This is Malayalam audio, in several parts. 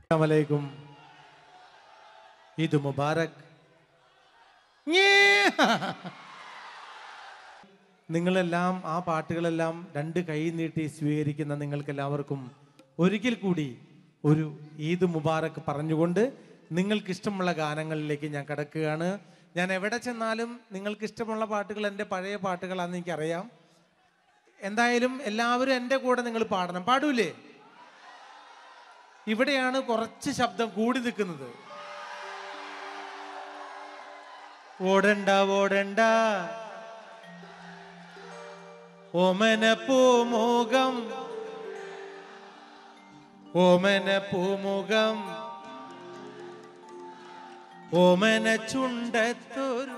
അസ്സലാമലൈക്കും ഈദ് മുബാറക് നിങ്ങളെല്ലാം ആ പാട്ടുകളെല്ലാം രണ്ട് കൈ നീട്ടി സ്വീകരിക്കുന്ന നിങ്ങൾക്ക് എല്ലാവർക്കും ഒരിക്കൽ കൂടി ഒരു ഈദ് മുബാറക് പറഞ്ഞുകൊണ്ട് നിങ്ങൾക്ക് ഇഷ്ടമുള്ള ഗാനങ്ങളിലേക്ക് ഞാൻ കിടക്കുകയാണ് ഞാൻ എവിടെ ചെന്നാലും നിങ്ങൾക്ക് ഇഷ്ടമുള്ള പാട്ടുകൾ എൻ്റെ പഴയ പാട്ടുകളാണെന്ന് എനിക്കറിയാം എന്തായാലും എല്ലാവരും എൻ്റെ കൂടെ നിങ്ങൾ പാടണം പാടൂലേ ഇവിടെയാണ് കുറച്ച് ശബ്ദം കൂടി നിൽക്കുന്നത് ഓടണ്ട ഓടണ്ട ഓമന പൂമുഖം ഓമന പൂമുഖം ഓമന ചുണ്ടത്തൊരു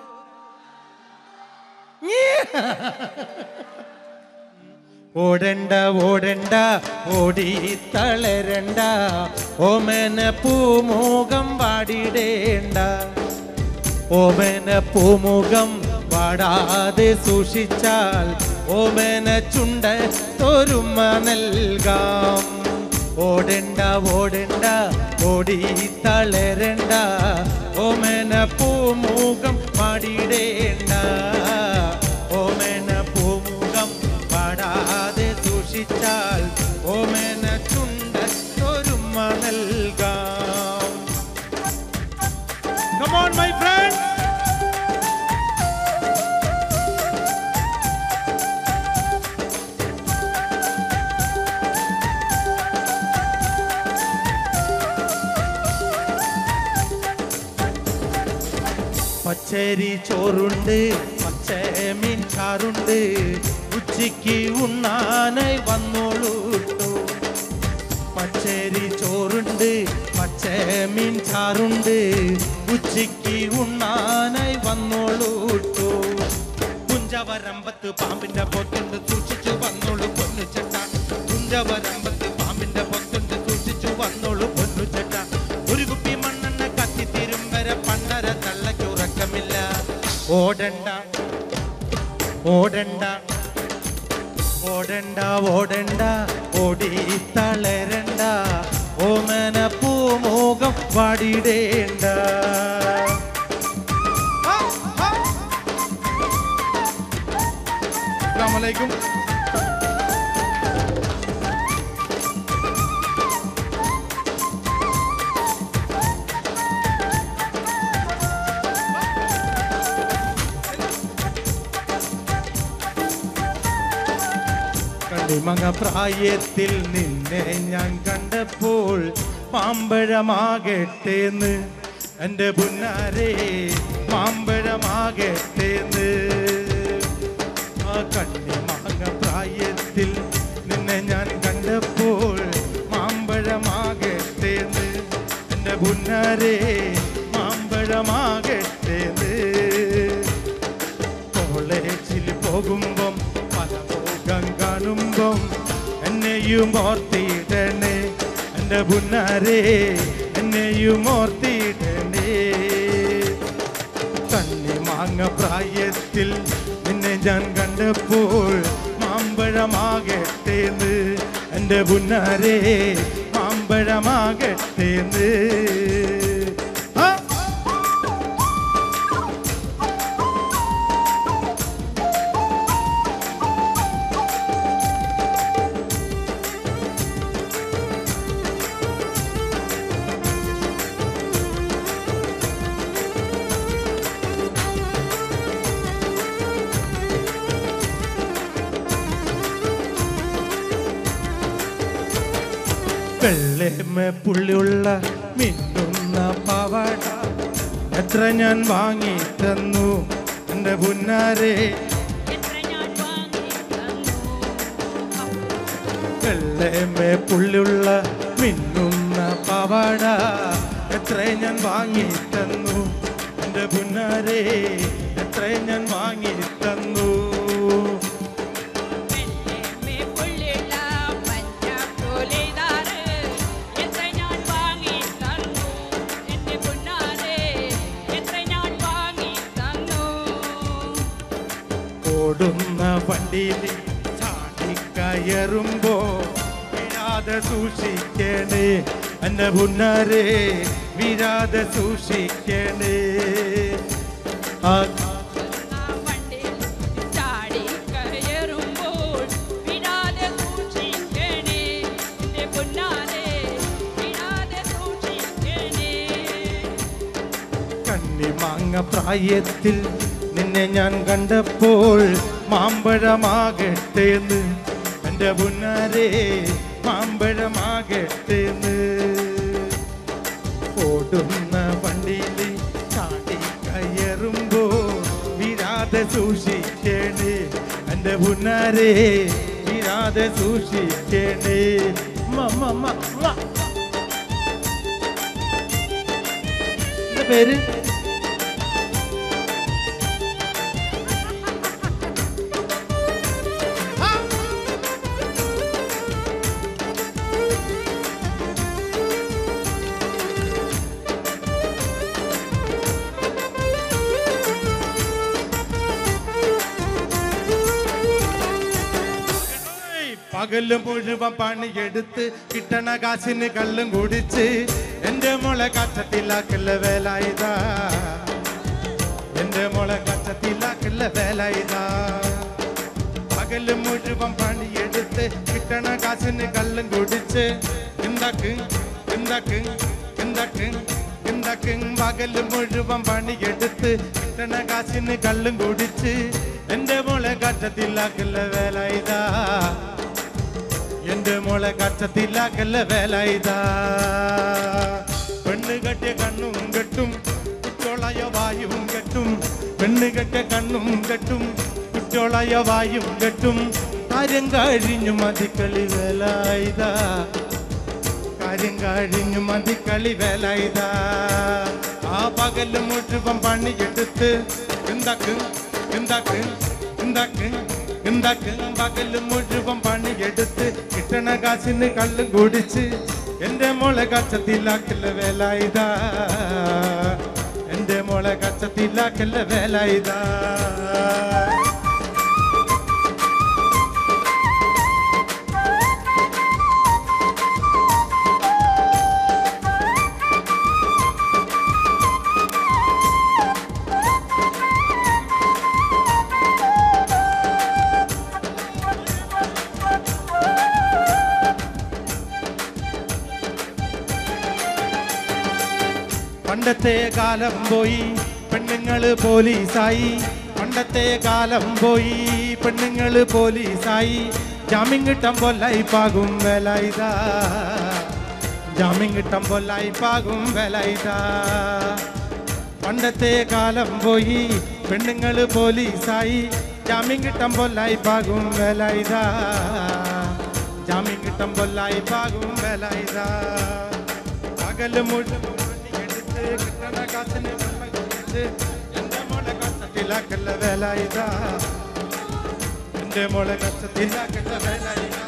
ഓടണ്ട ഓടണ്ട ഓടി തളരണ്ട ഓമന പൂമുഖം പാടിടേണ്ട ഓമന പൂമുഖം പാടാതെ സൂക്ഷിച്ചാൽ ഓമന ചുണ്ട തൊരുമ നൽകാം ഓടണ്ട ഓടണ്ട ഓടി തളരണ്ട ഓമന പൂമുഖം പാടിടേണ്ട ഓമന പൂമുഖം പാടാതെ സൂക്ഷിച്ചാൽ ഓമന ചുണ്ട തൊരുമ നൽകാം Come on, my friends. പച്ചരി ചോറുണ്ട് പച്ച മീൻ ചാറുണ്ട് ഉച്ചയ്ക്ക് ഉണ്ണാനായി വന്നോളൂ ട്ടോ. പച്ചരി ചോറുണ്ട് പച്ച മീൻ ചാറുണ്ട് ഉച്ചയ്ക്ക് ഉണ്ണാനായി വന്നോളൂ ട്ടോ. കുഞ്ചവരമ്പത്ത് പാമ്പിന്റെ പൊത്തുണ്ട് സൂക്ഷിച്ചു വന്നോളൂ പൊന്നു ചെട്ട കുഞ്ചവരമ്പത്ത് പാമ്പിന്റെ പൊത്തുണ്ട് സൂക്ഷിച്ചു വന്നോളൂ പൊന്നു ചെട്ട ഒരു കുപ്പി മണ്ണെണ്ണ കത്തിത്തീരും വരെ പണ്ടര തള്ളക്കുറക്കമില്ല ഓടണ്ട ഓടണ്ട ഓടണ്ട ഓടണ്ട ഓടി തളരണ്ട ഓമന പൂമുഖം പാടിടേണ്ട അസ്സലാമലൈക്കും കണ്ണിമങ്ങ പ്രായത്തിൽ നിന്നെ ഞാൻ കണ്ടപ്പോൾ മാമ്പഴമാകട്ടേന്ന് എൻ്റെ പുന്നാരെ മാമ്പഴമാകട്ടേന്ന് ആ കണ്ണിമങ്ങ പ്രായത്തിൽ നിന്നെ ഞാൻ കണ്ടപ്പോൾ മാമ്പഴമാകട്ടേന്ന് എൻ്റെ പുന്നാരെ മാമ്പഴമാകട്ടേന്ന് കോളേജിൽ പോകുമ്പം പല മുഖം കാണുമ്പം എന്നെയും ഓർത്തിയിടണേ എൻ്റെ പുന്നാരെ എന്നെയും ഓർത്തിയിടണേ കണ്ണി മാങ്ങ പ്രായത്തിൽ നിന്നെ ഞാൻ കണ്ടപ്പോൾ മാമ്പഴമാകട്ടേന്ന് എൻ്റെ പുന്നാരെ മാമ്പഴമാകട്ടേന്ന് ആ വെള്ളേമ പുള്ളിയുള്ള മിന്നുന്ന പവട എത്ര ഞാൻ വാങ്ങി തന്നു എൻ്റെ പുന്നാരെ വെള്ളേമ പുള്ളിയുള്ള മിന്നുന്ന പവട എത്ര ഞാൻ വാങ്ങി തന്നു എൻ്റെ പുന്നാരെ എത്ര ഞാൻ വാങ്ങി തന്നു ഓടുന്ന വണ്ടിയിൽ ചാടിക്കയറുമ്പോ വീഴാതെ സൂക്ഷിക്കണേ എന്റെ പുന്നാരെ വീഴാതെ സൂക്ഷിക്കണേ ആ ആ വണ്ടിൽ ചാടി കയറുമ്പോൾ വിടാതെ സൂക്ഷിക്കണേ എന്റെ പൊന്നാലെ വിടാതെ സൂക്ഷിക്കണേ കണ്ണിമാങ്ങ പ്രായത്തിൽ നിന്നെ ഞാൻ കണ്ടപ്പോൾ മാമ്പഴമാകട്ടെ എന്ന് എൻ്റെ പുന്നാരെ മാമ്പഴമാകട്ടെ എന്ന് ഓടുന്ന വണ്ടിയിൽ ചാടി കയറുമ്പോൾ വീഴാതെ സൂക്ഷിക്കണേ എൻ്റെ പുന്നാരെ വീഴാതെ സൂക്ഷിക്കണേ മമ്മ മമ്മ എന്താ പേര് പകല് മുഴുവൻ പണിയെടുത്ത് കിട്ടണ കാശിന് കള്ളും കുടിച്ച് എന്റെ മോളെ കച്ചത്തിലാക്കല്ല വേല ഇതാ എന്റെ മോളെ കച്ചത്തിലാക്കല്ല വേല ഇതാ പകല് മുഴുവൻ പണിയെടുത്ത് കിട്ടണ കാശിന് കള്ളും കുടിച്ച് എന്താക്ക് എന്താക്ക് എന്താക്ക് എന്താക്ക് പകല് മുഴുവൻ പണിയെടുത്ത് കിട്ടണ കാശിന് കള്ളും കുടിച്ച് എന്റെ മോളെ കച്ചത്തിലാക്കല്ല വേല ഇതാ എന്റെ മോളെ കച്ചത്തിലാക്കല്ല വേല ഇതാ പെണ്ണ് കെട്ടിയ കണ്ണും കെട്ടും കുറ്റോളയ വായും കെട്ടും പെണ്ണ് കെട്ടിയ കണ്ണും കെട്ടും കുറ്റോളയ വായും കെട്ടും കാര്യം കഴിഞ്ഞു മതിക്കളി വേല ഇതാ കാര്യം കഴിഞ്ഞു മതിക്കളി വേല ഇതാ ആ പകല് മുഴുവൻ പണിയെടുത്ത് എന്താക്ക് എന്താക്ക് എന്താക്ക് എന്താക്ക് പകല് മുഴുവൻ പണിയെടുത്ത് കിട്ടണ കാശിന് കള്ളും കുടിച്ച് എന്റെ മോളെ കച്ചത്തിലാക്കല്ല വേല ഇതാ എന്റെ മോളെ കച്ചത്തിലാക്കല്ല വേല ഇതാ പണ്ടത്തെ കാലം പോയി പെണ്ണുങ്ങള് പോലീസായി പണ്ടത്തെ കാലം പോയി പെണ്ണുങ്ങള് പോലീസായി ജാമ്യം കിട്ടാൻ പൊല്ലായി പാകും വേല ഇതാ ജാമ്യം കിട്ടാൻ പൊല്ലായി പാകും വേല ഇതാ പണ്ടത്തെ കാലം പോയി പെണ്ണുങ്ങള് പോലീസായി ജാമ്യം കിട്ടാൻ പൊല്ലായി പാകും വേല ഇതാ ജാമ്യം കിട്ടാൻ പൊല്ലായി പാകും വേല ഇതാ പകല് മുഴുവൻ പണിയെടുത്ത് കിട്ടണ കാശിന് വെള്ളം കുടിച്ച് എന്റെ മോളെ കഷ്ടത്തിലാക്കല്ല വേല ഇതാ എന്റെ മോളെ കഷ്ടത്തിലാക്കല്ല വേല ഇതാ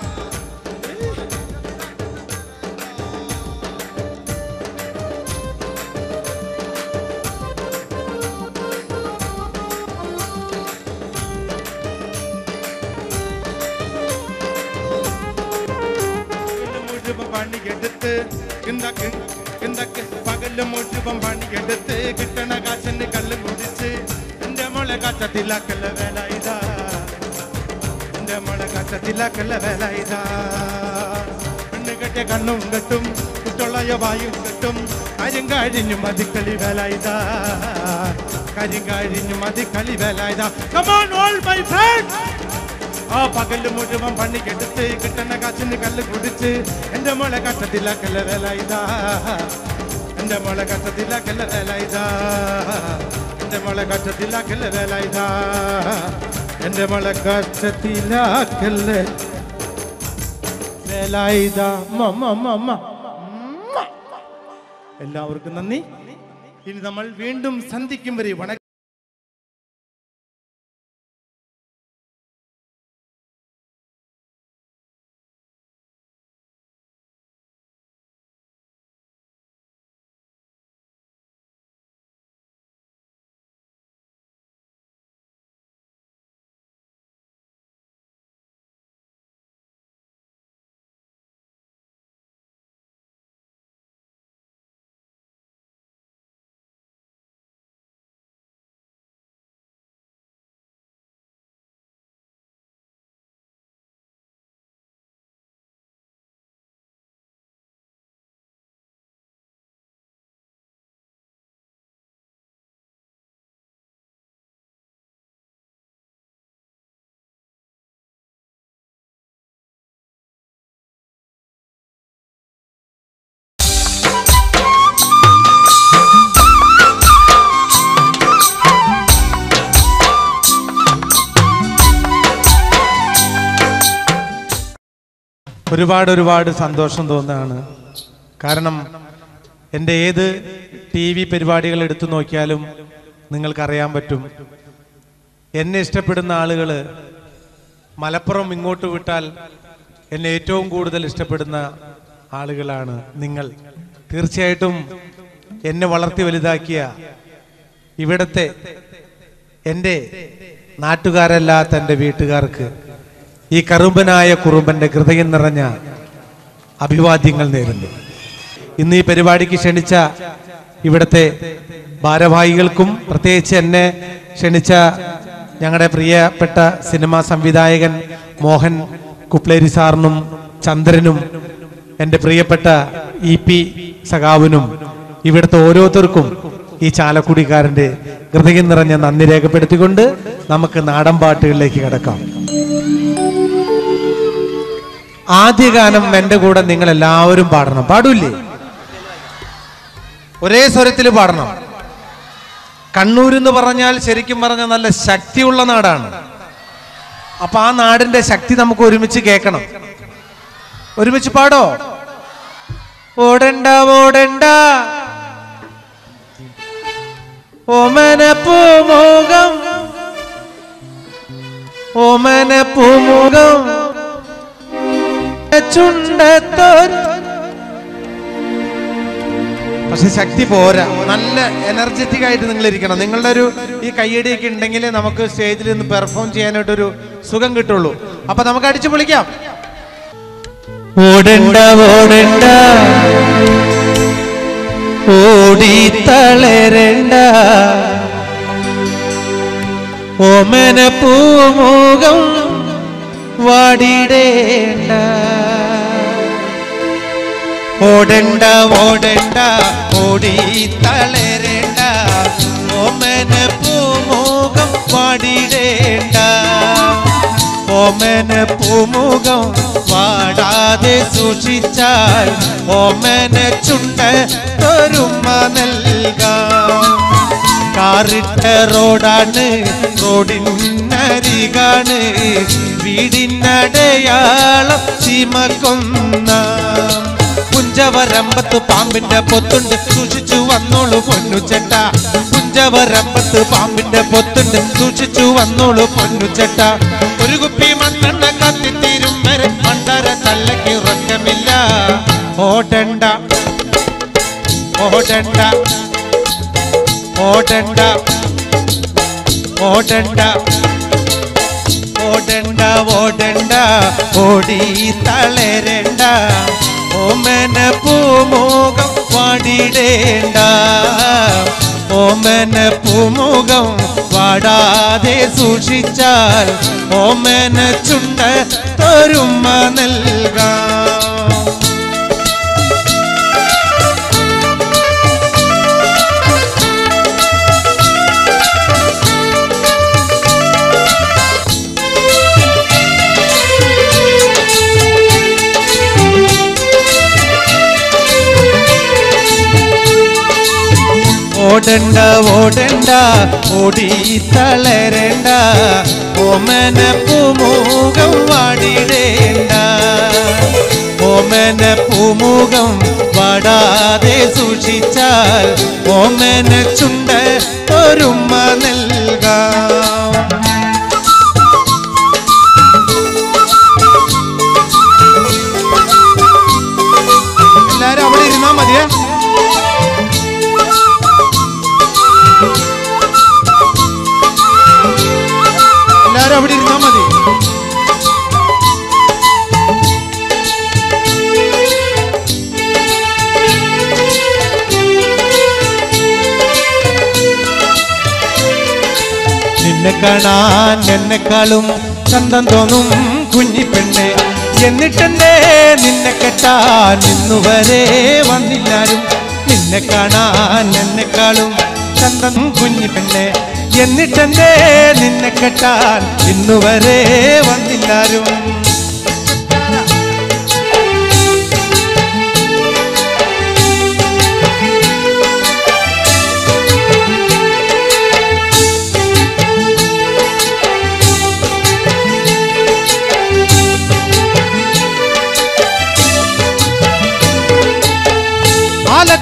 പകല് മുഴുവൻ പണിയെടുത്ത് കിന്തക്ക് കിന്തക്ക് പകല് മുഴുവൻ പണിയെടുത്ത് കിട്ടണ കാശിന് കല്ല് കുടിച്ച് എന്റെ മോളെ കച്ചത്തിലാക്കല്ല വേല ഇതാ എന്റെ മോളെ കച്ചത്തിലാക്കല്ല വേല ഇതാ പെണ്ണ് കെട്ടിയ കണ്ണും കെട്ടും കുട്ടുള്ളയ വായും കെട്ടും കാര്യം കഴിഞ്ഞു മതിക്കളി വേല ഇതാ കാര്യം കഴിഞ്ഞു മതിക്കളി വേല ഇതാ Come on, all my friends! ആ പകല് മുഴുവൻ പണിക്കെടുത്ത് കിട്ടണ കാശിന് കല്ല് കുടിച്ച് എന്റെ മോളെ കഷ്ടത്തിലാക്കല്ല വേല ഇതാ എന്റെ മോളെ കഷ്ടത്തിലാക്കല്ല വേല ഇതാ എന്റെ മോളെ കഷ്ടത്തിലാക്കല്ല വേല ഇതാ എന്റെ മോളെ കഷ്ടത്തിലാക്കല്ല വേല ഇതാ മമ്മ മമ്മ എല്ലാവർക്കും നന്ദി ഇനി നമ്മൾ വീണ്ടും സന്ധിക്കും വരെ വണക്കം ഒരുപാട് ഒരുപാട് സന്തോഷം തോന്നുകയാണ് കാരണം എൻ്റെ ഏത് ടി വി പരിപാടികൾ എടുത്തു നോക്കിയാലും നിങ്ങൾക്കറിയാൻ പറ്റും എന്നെ ഇഷ്ടപ്പെടുന്ന ആളുകൾ മലപ്പുറം ഇങ്ങോട്ട് വിട്ടാൽ എന്നെ ഏറ്റവും കൂടുതൽ ഇഷ്ടപ്പെടുന്ന ആളുകളാണ് നിങ്ങൾ തീർച്ചയായിട്ടും എന്നെ വളർത്തി വലുതാക്കിയ ഇവിടത്തെ എൻ്റെ നാട്ടുകാരല്ലാത്ത എൻ്റെ വീട്ടുകാർക്ക് ഈ കറുമ്പനായ കുറുമ്പന്റെ ഹൃദയം നിറഞ്ഞ അഭിവാദ്യങ്ങൾ നേരുന്നു ഇന്ന് ഈ പരിപാടിക്ക് ക്ഷണിച്ച ഇവിടുത്തെ ഭാരവാഹികൾക്കും പ്രത്യേകിച്ച് എന്നെ ക്ഷണിച്ച ഞങ്ങളുടെ പ്രിയപ്പെട്ട സിനിമാ സംവിധായകൻ മോഹൻ കുപ്ലേരി സാറിനും ചന്ദ്രനും എൻ്റെ പ്രിയപ്പെട്ട ഇ പി സഖാവിനും ഇവിടുത്തെ ഓരോരുത്തർക്കും ഈ ചാലക്കുടിക്കാരൻ്റെ ഹൃദയം നിറഞ്ഞ നന്ദി രേഖപ്പെടുത്തിക്കൊണ്ട് നമുക്ക് നാടൻ പാട്ടുകളിലേക്ക് കിടക്കാം ആദ്യ ഗാനം എൻ്റെ കൂടെ നിങ്ങൾ എല്ലാവരും പാടണം പാടൂല്ലേ ഒരേ സ്വരത്തിൽ പാടണം കണ്ണൂർ എന്ന് പറഞ്ഞാൽ ശരിക്കും പറഞ്ഞ നല്ല ശക്തിയുള്ള നാടാണ് അപ്പൊ ആ നാടിന്റെ ശക്തി നമുക്ക് ഒരുമിച്ച് കേൾക്കണം ഒരുമിച്ച് പാടോ ഓടണ്ട ഓടണ്ട ഓമന പൂമുഖം ഓമന പൂമുഖം ചുണ്ടത്തോർ പക്ഷെ ശക്തി പോരാ നല്ല എനർജറ്റിക് ആയിട്ട് നിങ്ങൾ ഇരിക്കണം നിങ്ങളുടെ ഒരു ഈ കയ്യടിയൊക്കെ ഉണ്ടെങ്കിൽ നമുക്ക് സ്റ്റേജിൽ നിന്ന് പെർഫോം ചെയ്യാനായിട്ടൊരു സുഖം കിട്ടുള്ളൂ അപ്പൊ നമുക്ക് അടിച്ചു പൊളിക്കാം ഓടണ്ട ഓടണ്ട ഓടി തളരണ്ട ഓമന പൂമുഖം വാടിടേണ്ട ഓടണ്ട ഓടണ്ട ഓടി തളരണ്ട ഓമന പൂമുഖം വാടിടേണ്ട ഓമന പൂമുഖം വാടാതെ സൂക്ഷിച്ചാൽ ഓമന ചുണ്ട തൊരുമ നൽകാം കാറിട്ട റോഡാണ് റോഡിനരികാണ് വീടിനടയാളം ചീമക്കൊന്ന പുഞ്ചവരമ്പത്ത് പാമ്പിന്റെ പൊത്തുണ്ട് സൂക്ഷിച്ചു വന്നോളൂ പൊന്നുചെട്ട പുഞ്ചവരമ്പത്ത് പാമ്പിന്റെ പൊത്തുണ്ട് സൂക്ഷിച്ചു വന്നോളൂ പൊന്നുചെട്ട ഒരു കുപ്പി മണ്ണെണ്ണ കത്തിത്തീരും വരെ മണ്ടര തല്ലയ്ക്ക് ഉറക്കമില്ല ഓടണ്ട ഓടണ്ട ഓടണ്ട ഓടണ്ട ഓടണ്ട ഓടണ്ട ഓടി തളരണ്ട ഓമന പൂമുഖം വാടിടേണ്ട ഓമന പൂമുഖം വാടാതെ സൂക്ഷിച്ചാൽ ഓമന ചുണ്ട തൊരുമ നൽകാം ഓടണ്ട ഓടണ്ട ഓടി തളരണ്ട ഓമന പൂമുഖം വാടിടേണ്ട ഓമന പൂമുഖം വാടാതെ സൂക്ഷിച്ചാൽ ഓമന ചുണ്ട ഒരുമ നൽകാം എല്ലാരും അവിടെ ഇരുന്നാ മതിയേ എല്ലാരും അവിടെ ഇരുന്നാ മതി നിന്നെ കാണാൻ എന്നെക്കാളും ചന്തം തോന്നും കുഞ്ഞിപ്പെണ്ണെ എന്നിട്ടെന്തേ നിന്നെ കെട്ടാൻ ഇന്നുവരെ വന്നില്ലാരും നിന്നെ കാണാൻ എന്നെക്കാളും ചന്തം കുഞ്ഞിപ്പെണ്ണെ എന്നിട്ടെന്തേ നിന്നെ കെട്ടാൻ ഇന്നുവരെ വന്നില്ലാരും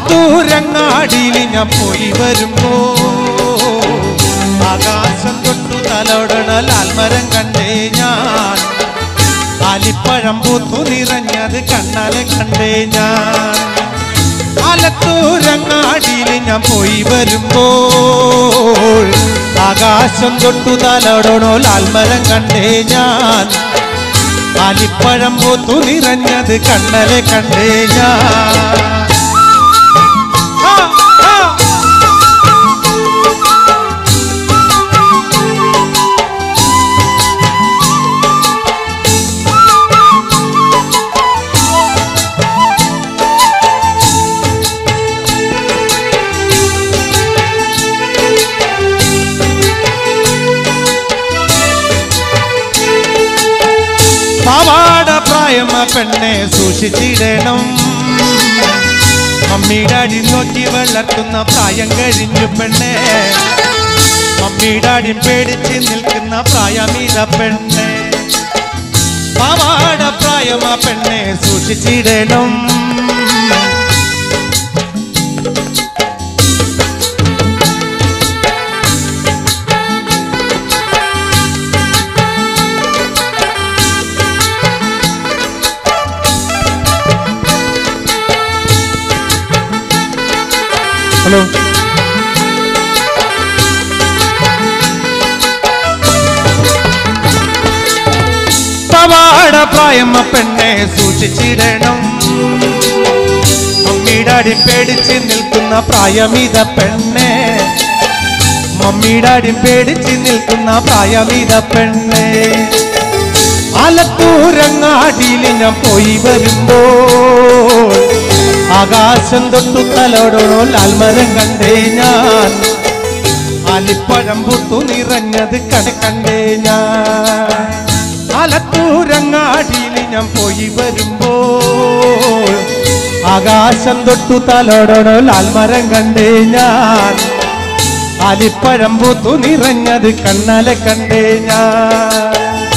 ആലത്തൂരങ്ങാടിയിൽ ഞാൻ പോയി വരുമ്പോ ആകാശം തൊട്ടു തലോടണ ലാൽമരം കണ്ടേ ഞാൻ ആലിപ്പഴം പൂത്തു നിറഞ്ഞത് കണ്ണാലെ കണ്ടേ ഞാൻ ആലത്തൂരങ്ങാടിയിൽ ഞാൻ പോയി വരുമ്പോൾ ആകാശം തൊട്ടു തലോടണോ ലാൽമരം കണ്ടേ ഞാൻ ആലിപ്പഴം പൂത്തു നിറഞ്ഞത് കണ്ണലെ കണ്ടേ ഞാൻ ആ, ആ. പാവാട പ്രായമ പെണ്ണെ സൂക്ഷിച്ചിടണം മമ്മിയുടെ അടി നോക്കി വളർത്തുന്ന പ്രായം കഴിഞ്ഞു പെണ്ണെ മമ്മിയുടെ അടി പേടിച്ച് നിൽക്കുന്ന പ്രായമീത പെണ്ണെ പാവാട പ്രായമ പെണ്ണെ സൂക്ഷിച്ചിടണം ഹലോ പവാട പ്രായമ പെണ്ണെ സൂക്ഷിച്ചിടണം മമ്മിയുടെ അടി പേടിച്ച് നിൽക്കുന്ന പ്രായമിത പെണ്ണെ മമ്മിയുടെ അടി പേടിച്ച് നിൽക്കുന്ന പ്രായമിത പെണ്ണെ ആലത്തൂരങ്ങാടിയിൽ ഞാൻ പോയി വരുമ്പോൾ ആകാശം തൊട്ടു തലോടണോ ലാൽമരം കണ്ടേ ഞാൻ ആലിപ്പഴം പുത്തു നിറഞ്ഞത് കട കണ്ടേ ഞാൻ ആലത്തൂരങ്ങാടിയിൽ ഞാൻ പോയി വരുമ്പോൾ ആകാശം തൊട്ടു തലോടണോ ലാൽമരം കണ്ടേ ഞാൻ ആലിപ്പഴം പൂത്തു നിറഞ്ഞത് കണ്ണാലെ കണ്ടേ ഞാൻ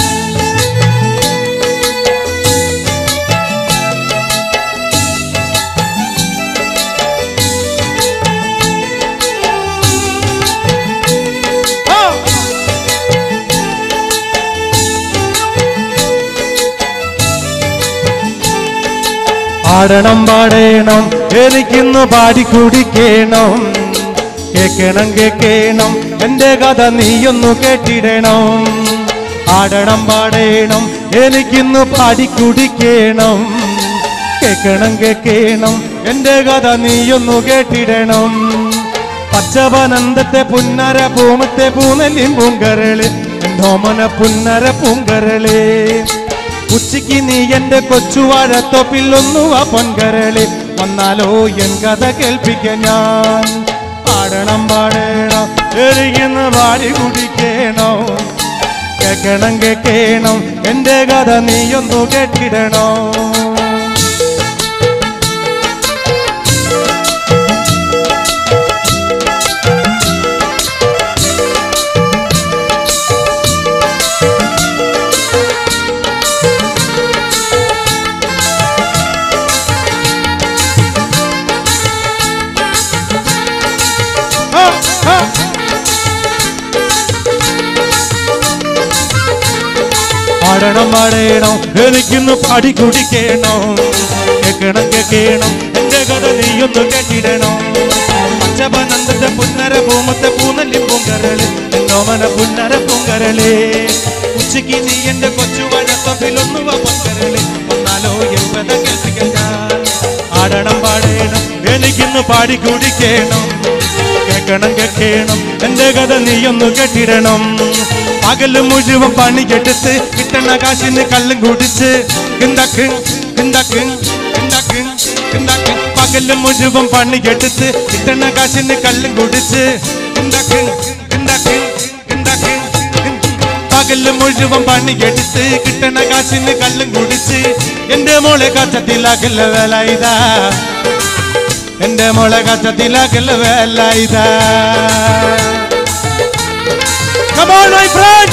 ആടണം പാടേണം എനിക്കിന്ന് പാടി കുടിക്കണം കേക്കണം കേക്കണം എന്റെ കഥ നീയൊന്നു കേട്ടിടണം ആടണം പാടേണം എനിക്കിന്ന് പാടി കുടിക്കണം കേക്കണം കേക്കണം എന്റെ കഥ നീയൊന്നു കേട്ടിടണം പച്ചവനന്തത്തെ പുന്നര പൂമത്തെ പൂനെല്ലിൻ പൂങ്കരള് എന്തോമന പുന്നര പൂങ്കരളേ ഉച്ചയ്ക്ക് നീ എന്റെ കൊച്ചുവാഴത്തൊപ്പിൽ ഒന്നുവ പൊൻകരളി വന്നാലോ എൻ കഥ കേൾപ്പിക്ക ഞാൻ പാടണം പാടണം എരികുന്ന പാടി കുടിക്കണോ കേക്കണം കേക്കണം എന്റെ കഥ നീയൊന്നു കേട്ടിടണോ ആ, ആ. പാടണം പാടണം എനിക്കിന്ന് പാടി കുടിക്കണം കേക്കണം കേക്കണം എന്റെ കഥ നീയൊന്ന് കേട്ടിടണം പച്ചപനന്ദത്തെ പുന്നര പൂമത്തെ പൂനല്ലി പൂങ്കരള് എന്നോമന പുന്നര പൂങ്കരളേ ഉച്ചയ്ക്ക് നീ എന്റെ കൊച്ചു വഴത്തൊപ്പിലൊന്നുവ പൊങ്കരള് വന്നാലോ എപ്പത കേൾപ്പിക്കാൻ ഞാൻ ആടണം പാടണം എനിക്കിന്ന് പാടി കുടിക്കണം കേക്കണം കേക്കണം എന്റെ കഥ നീയൊന്ന് കേട്ടിടണം പകല് മുഴുവൻ പണി കെടുത്ത് കിട്ടണ കാശിന് കള്ളും കുടിച്ച് കിണ്ടക്ക് കിണ്ടക്ക് കിണ്ടക്ക് കിണ്ടക്ക് പകല് മുഴുവൻ പണി കെടുത്ത് കിട്ടണ കാശിന് കള്ളും കുടിച്ച് കിണ്ടക്ക് കിണ്ടക്ക് കിണ്ടക്ക് പകല് മുഴുവൻ പണി എടുത്ത് കിട്ടണ കാശിന് കള്ളും കുടിച്ച് എന്റെ മോളെ കച്ചത്തിലാക്കല്ല വേല ഇതാ എന്റെ മോളെ കച്ചത്തിലാക്കല്ല വേല ഇതാ Come on, my friend!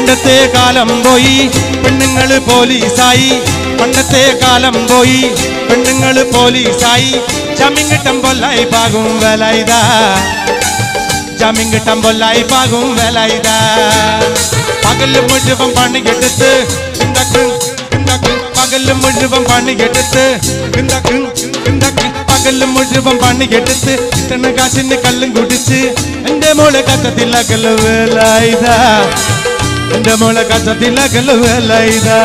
പണ്ടത്തെ കാലം പോയി പെണ്ണുങ്ങള് പോലീസായി പണ്ടത്തെ കാലം പോയി പെണ്ണുങ്ങള് പോലീസായി ജാമ്യം കിട്ടം പൊല്ലായി പാകും വേലായുധാ ജാമ്യം കിട്ടാൻ പൊല്ലായി പാകും വേലായുധാ പകല് മുഴുവൻ പണിയെടുത്ത് എന്താക്കും എന്താക്കും പകല് മുഴുവൻ പണിയെടുത്ത് എന്താക്കും എന്താക്കും പകല് മുഴുവൻ പണിയെടുത്ത് കിട്ടണ കാശിന് കല്ലും കുടിച്ച് എന്റെ മോളെ കത്തത്തില്ല കല്ല് വേലായുധാ എന്റെ മോളെ കത്തത്തില്ല കല്ല് വേലായുധാ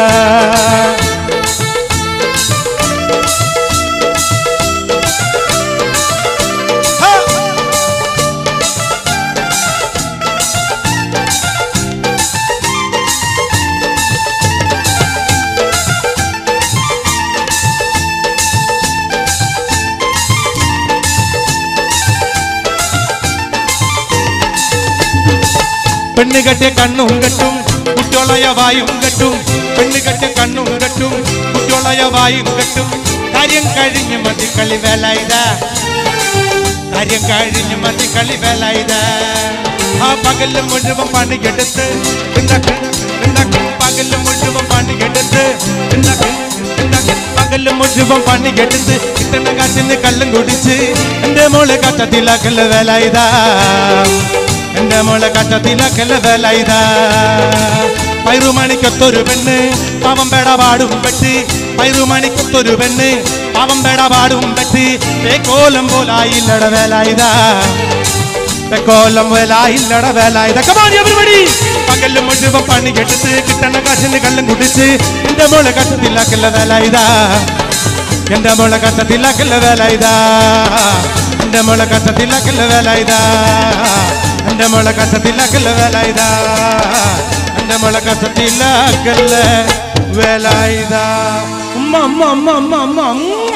പെണ്ണ് കെട്ടിയ കണ്ണും കെട്ടും കുട്ടിയോളയ വായും കെട്ടും പെണ്ണ് കെട്ടിയ കണ്ണും കെട്ടും കുട്ടിയോളയ വായും കെട്ടും കാര്യം കഴിഞ്ഞ് മതി കളി വേലായുധ കാര്യം കഴിഞ്ഞ് മതി കളി വേലായുധ ആ പകല് മുഴുവൻ പണിയെടുത്ത് ഉണ്ടാക്കും ഉണ്ടാക്കും പകല് മുഴുവൻ പണിയെടുത്ത് ഉണ്ടാക്കും ഉണ്ടാക്കും പകല് മുഴുവൻ പണിയെടുത്ത് കിട്ടണ കാശിന് കള്ളും കുടിച്ച് എന്റെ മോളെ കട്ടത്തിലാക്കല് വേലായുധാ എന്റെ മോളെ കട്ടത്തിലാക്കല് വേലായുധാ പൈറുമണിക്കൊത്തൊരു പെണ്ണ് പാവം പേട പാടും പെട്ട് പൈറുമണിക്കൊത്തൊരു പെണ്ണ് പാവം പേട പാടും പെട്ട് കോലം പോലായില്ലട വേലായുധാ കോലം വേലായില്ലട വേലായുധ കമാനി everybody പകല് മുഴുവൻ പണി കെട്ടിട്ട് കിട്ടണ കാശിന് കള്ളം കുടിച്ച് എന്റെ മോളെ കട്ടത്തിലാക്കല്ല വേലായുധാ എന്റെ മോളെ കട്ടത്തിലാക്കല്ല വേലായുധാ എന്റെ മോളെ കട്ടത്തിലാക്കല്ല വേലായുധാ എന്റെ മോളെ കട്ടത്തിലാക്കല്ല വേലായുധാ എന്റെ മോളെ കട്ടത്തിലാക്കല്ല വേലായുധാ ഉമ്മ ഉമ്മ ഉമ്മ ഉമ്മ ഉമ്മ ഉമ്മ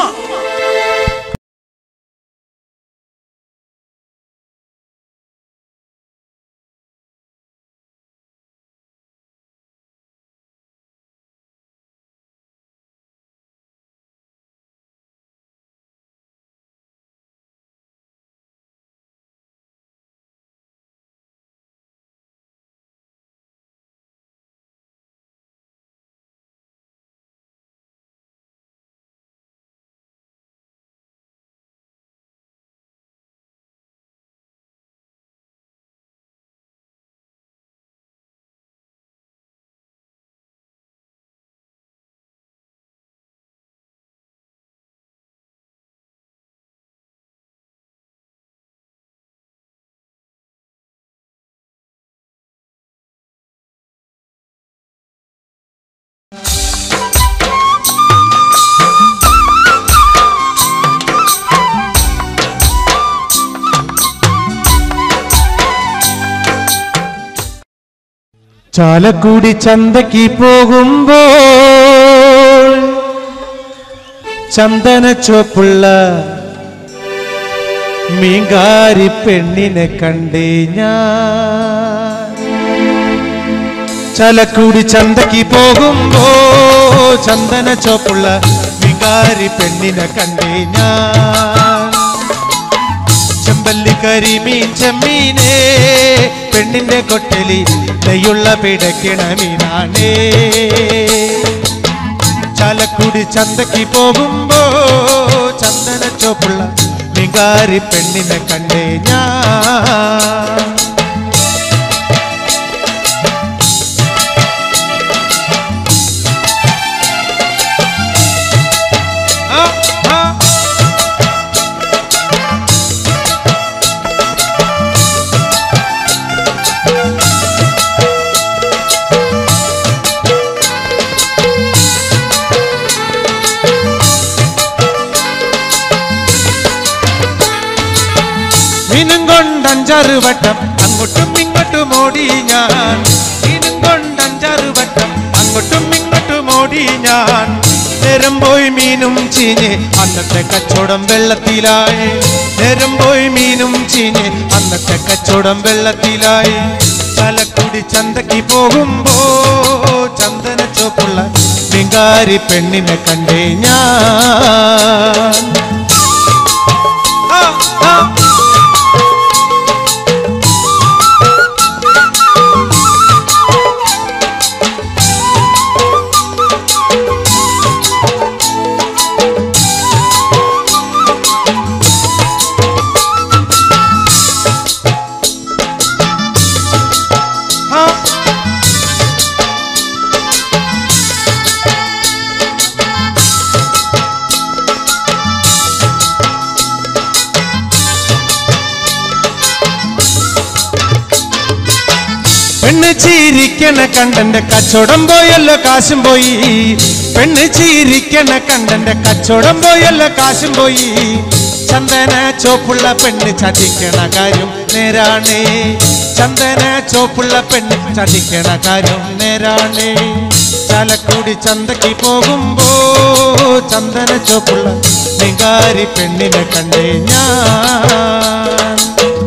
ചാലക്കുടി ചന്തയ്ക്ക് പോകുമ്പോൾ ചന്ദന ചോപ്പുള്ള മീങ്കാരി പെണ്ണിനെ കണ്ടേ ഞാൻ ചാലക്കുടി ചന്തയ്ക്ക് പോകുമ്പോ ചന്ദന ചോപ്പുള്ള മീങ്കാരി പെണ്ണിനെ കണ്ടേ ഞാൻ ചെമ്പല്ലി കരിമീൻ ചെമ്മീനേ പെണ്ണിന്റെ കൊട്ടലി നെയ്യുള്ള പിടയ്ക്കണ മീനാണേ ചാലക്കുടി ചന്തയ്ക്ക് പോകുമ്പോ ചന്ദന ചോപ്പുള്ള മികാരി പെണ്ണിനെ കണ്ടേ ഞാൻ ആ, ആ. മീനും കൊണ്ട് അഞ്ചാറ് വട്ടം അങ്ങോട്ടും ഇങ്ങോട്ടും ഓടി ഞാൻ മീനും കൊണ്ട് അഞ്ചാറ് വട്ടം അങ്ങോട്ടും ഇങ്ങോട്ടും ഓടി ഞാൻ നേരം പോയി മീനും ചീഞ്ഞ് അന്നത്തെ കച്ചവടം വെള്ളത്തിലായി നേരം പോയി മീനും ചീഞ്ഞ് അന്നത്തെ കച്ചവടം വെള്ളത്തിലായി ചലക്കുടി ചന്തയ്ക്ക് പോകുമ്പോ ചന്ദന ചോപ്പുള്ള മിങ്കാരി പെണ്ണിനെ കണ്ടേ ഞാൻ ആ, ആ. ചീരിക്കണ കണ്ടന്റെ കച്ചവടം പോയല്ലോ കാശും പോയി പെണ്ണ് ചീരിക്കണ കണ്ടന്റെ കച്ചവടം പോയല്ലോ കാശും പോയി ചന്ദന ചോപ്പുള്ള പെണ്ണ് ചതിക്കണ കാര്യം നേരാണേ ചന്ദന ചോപ്പുള്ള പെണ്ണ് ചതിക്കണ കാര്യം നേരാണേ ചാലക്കുടി ചന്തക്ക് പോകുമ്പോ ചന്ദന ചോപ്പുള്ള നികാരി പെണ്ണിനെ കണ്ടേ ഞാൻ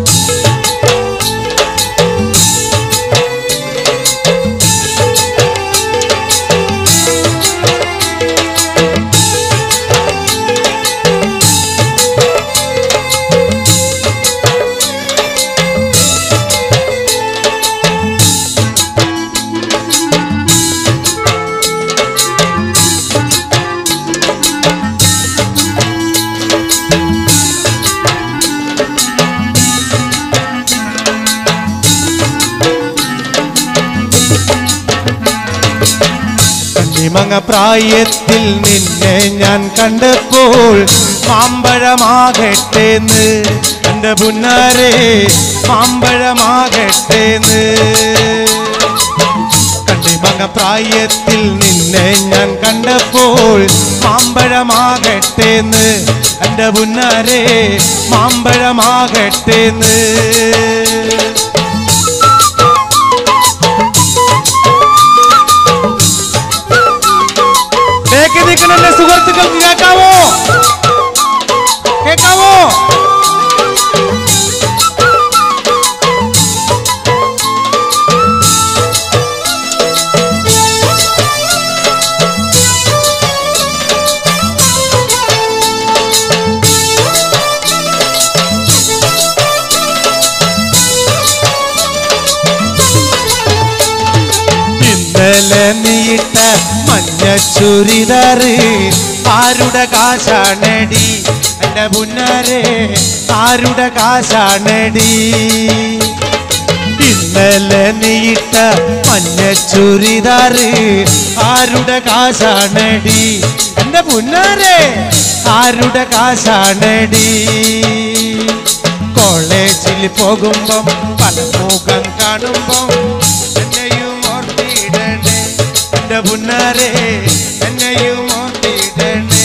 കണ്ണിമങ്ങ പ്രായത്തിൽ നിന്നെ ഞാൻ കണ്ടപ്പോൾ മാമ്പഴമാകട്ടേന്ന് എന്റെ പുന്നാരെ മാമ്പഴമാകട്ടേന്ന് കണ്ണിമങ്ങ പ്രായത്തിൽ നിന്നെ ഞാൻ കണ്ടപ്പോൾ മാമ്പഴമാകട്ടേന്ന് എന്റെ പുന്നാരെ മാമ്പഴമാകട്ടേന്ന് ബേക്കി നിൽക്കുന്ന എന്റെ സുഹൃത്തുക്കൾക്ക് കേൾക്കാവോ കേൾക്കാവോ ഇന്നലെ നീട്ട മഞ്ഞ ചുരിദാറ് ആരുടെ കാശാണടി എന്റെ പുന്നാരെ ആരുടെ കാശാണടി ഇന്നലെ നീട്ട മഞ്ഞ ചുരിദാറ് ആരുടെ കാശാണടി എന്റെ പുന്നാരെ ആരുടെ കാശാണടി കോളേജിൽ പോകുമ്പം പല മുഖം കാണുമ്പം എന്നെയും ഓർത്തിടണേ എന്റെ പുന്നാരെ എന്നെയും ഓർത്തിടണേ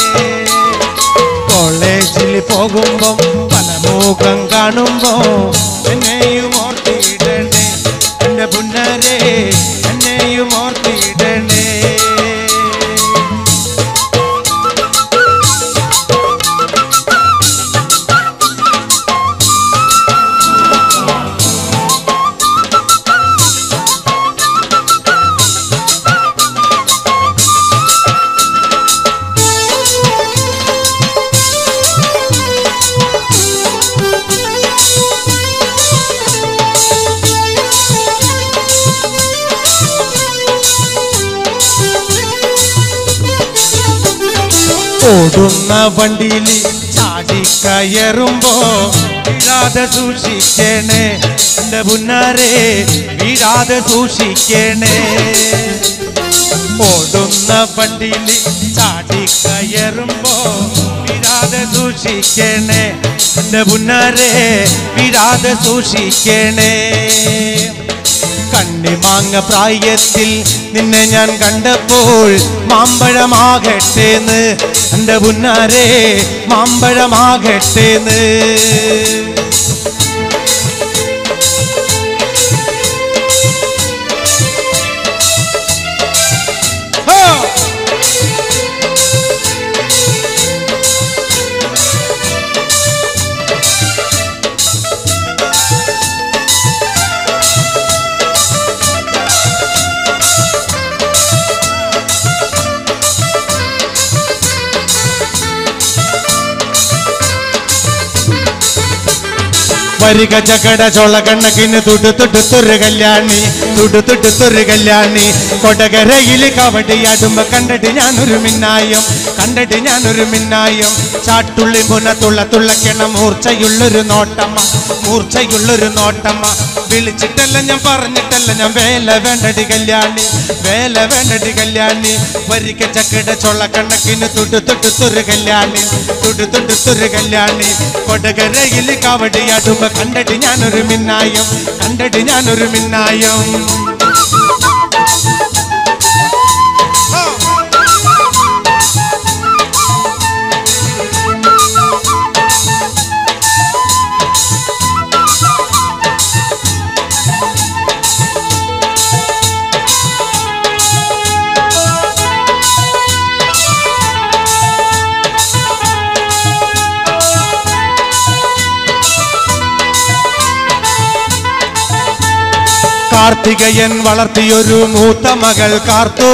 കോളേജിൽ പോകുമ്പം പല മുഖം കാണുമ്പോ എന്നെയും ഓർത്തിടണേ എന്റെ പുന്നാരെ എന്നെയും ഓർത്തിടണേ ഓടുന്ന വണ്ടിയിൽ ചാടി കയറുമ്പോ വീഴാതെ സൂക്ഷിക്കണേ എന്റെ പുന്നാരെ വീഴാതെ സൂക്ഷിക്കണേ ഓടുന്ന വണ്ടിയിൽ ചാടി കയറുമ്പോ വീഴാതെ സൂക്ഷിക്കണേ എന്റെ പുന്നാരെ വീഴാതെ സൂക്ഷിക്കണേ കണ്ണിമാങ്ങ പ്രായത്തിൽ നിന്നെ ഞാൻ കണ്ടപ്പോൾ മാമ്പഴമാകട്ടേന്ന് എന്റെ പുന്നാരെ മാമ്പഴമാകട്ടേന്ന് ഹോ! വരിക ചകട ചോള കണ്ണക്കിന് തുടു തുടുത്തൊരു കല്യാണി തുടു തുടുത്തൊരു കല്യാണി കൊടകരയിൽ കവടിയാടുമ്പോ കണ്ടിട്ട് ഞാനൊരു മിന്നായം കണ്ടിട്ട് ഞാനൊരു മിന്നായം ചാട്ടുള്ളി മുന തുള്ള തുള്ളക്കണ മൂർച്ചയുള്ളൊരു നോട്ടമ്മ മൂർച്ചയുള്ളൊരു നോട്ടമ്മ വിളിച്ചിട്ടല്ല ഞാൻ പറഞ്ഞിട്ടല്ല ഞാൻ വേല വേണ്ടടി കല്യാണി വേല വേണ്ടടി കല്യാണി വരിക ചക്കട ചൊള്ള കണ്ണക്കിന് തുടു തുടുത്തൊരു കല്യാണി തുടുതുടുത്തൊരു കല്യാണി കൊടകരയിൽ കവടിയാടുമ്പോ കണ്ടടി ഞാനൊരു മിന്നായം കണ്ടടി ഞാനൊരു മിന്നായം കാർത്തികയൻ വളർത്തിയൊരു മൂത്ത മകൾ കാർത്തു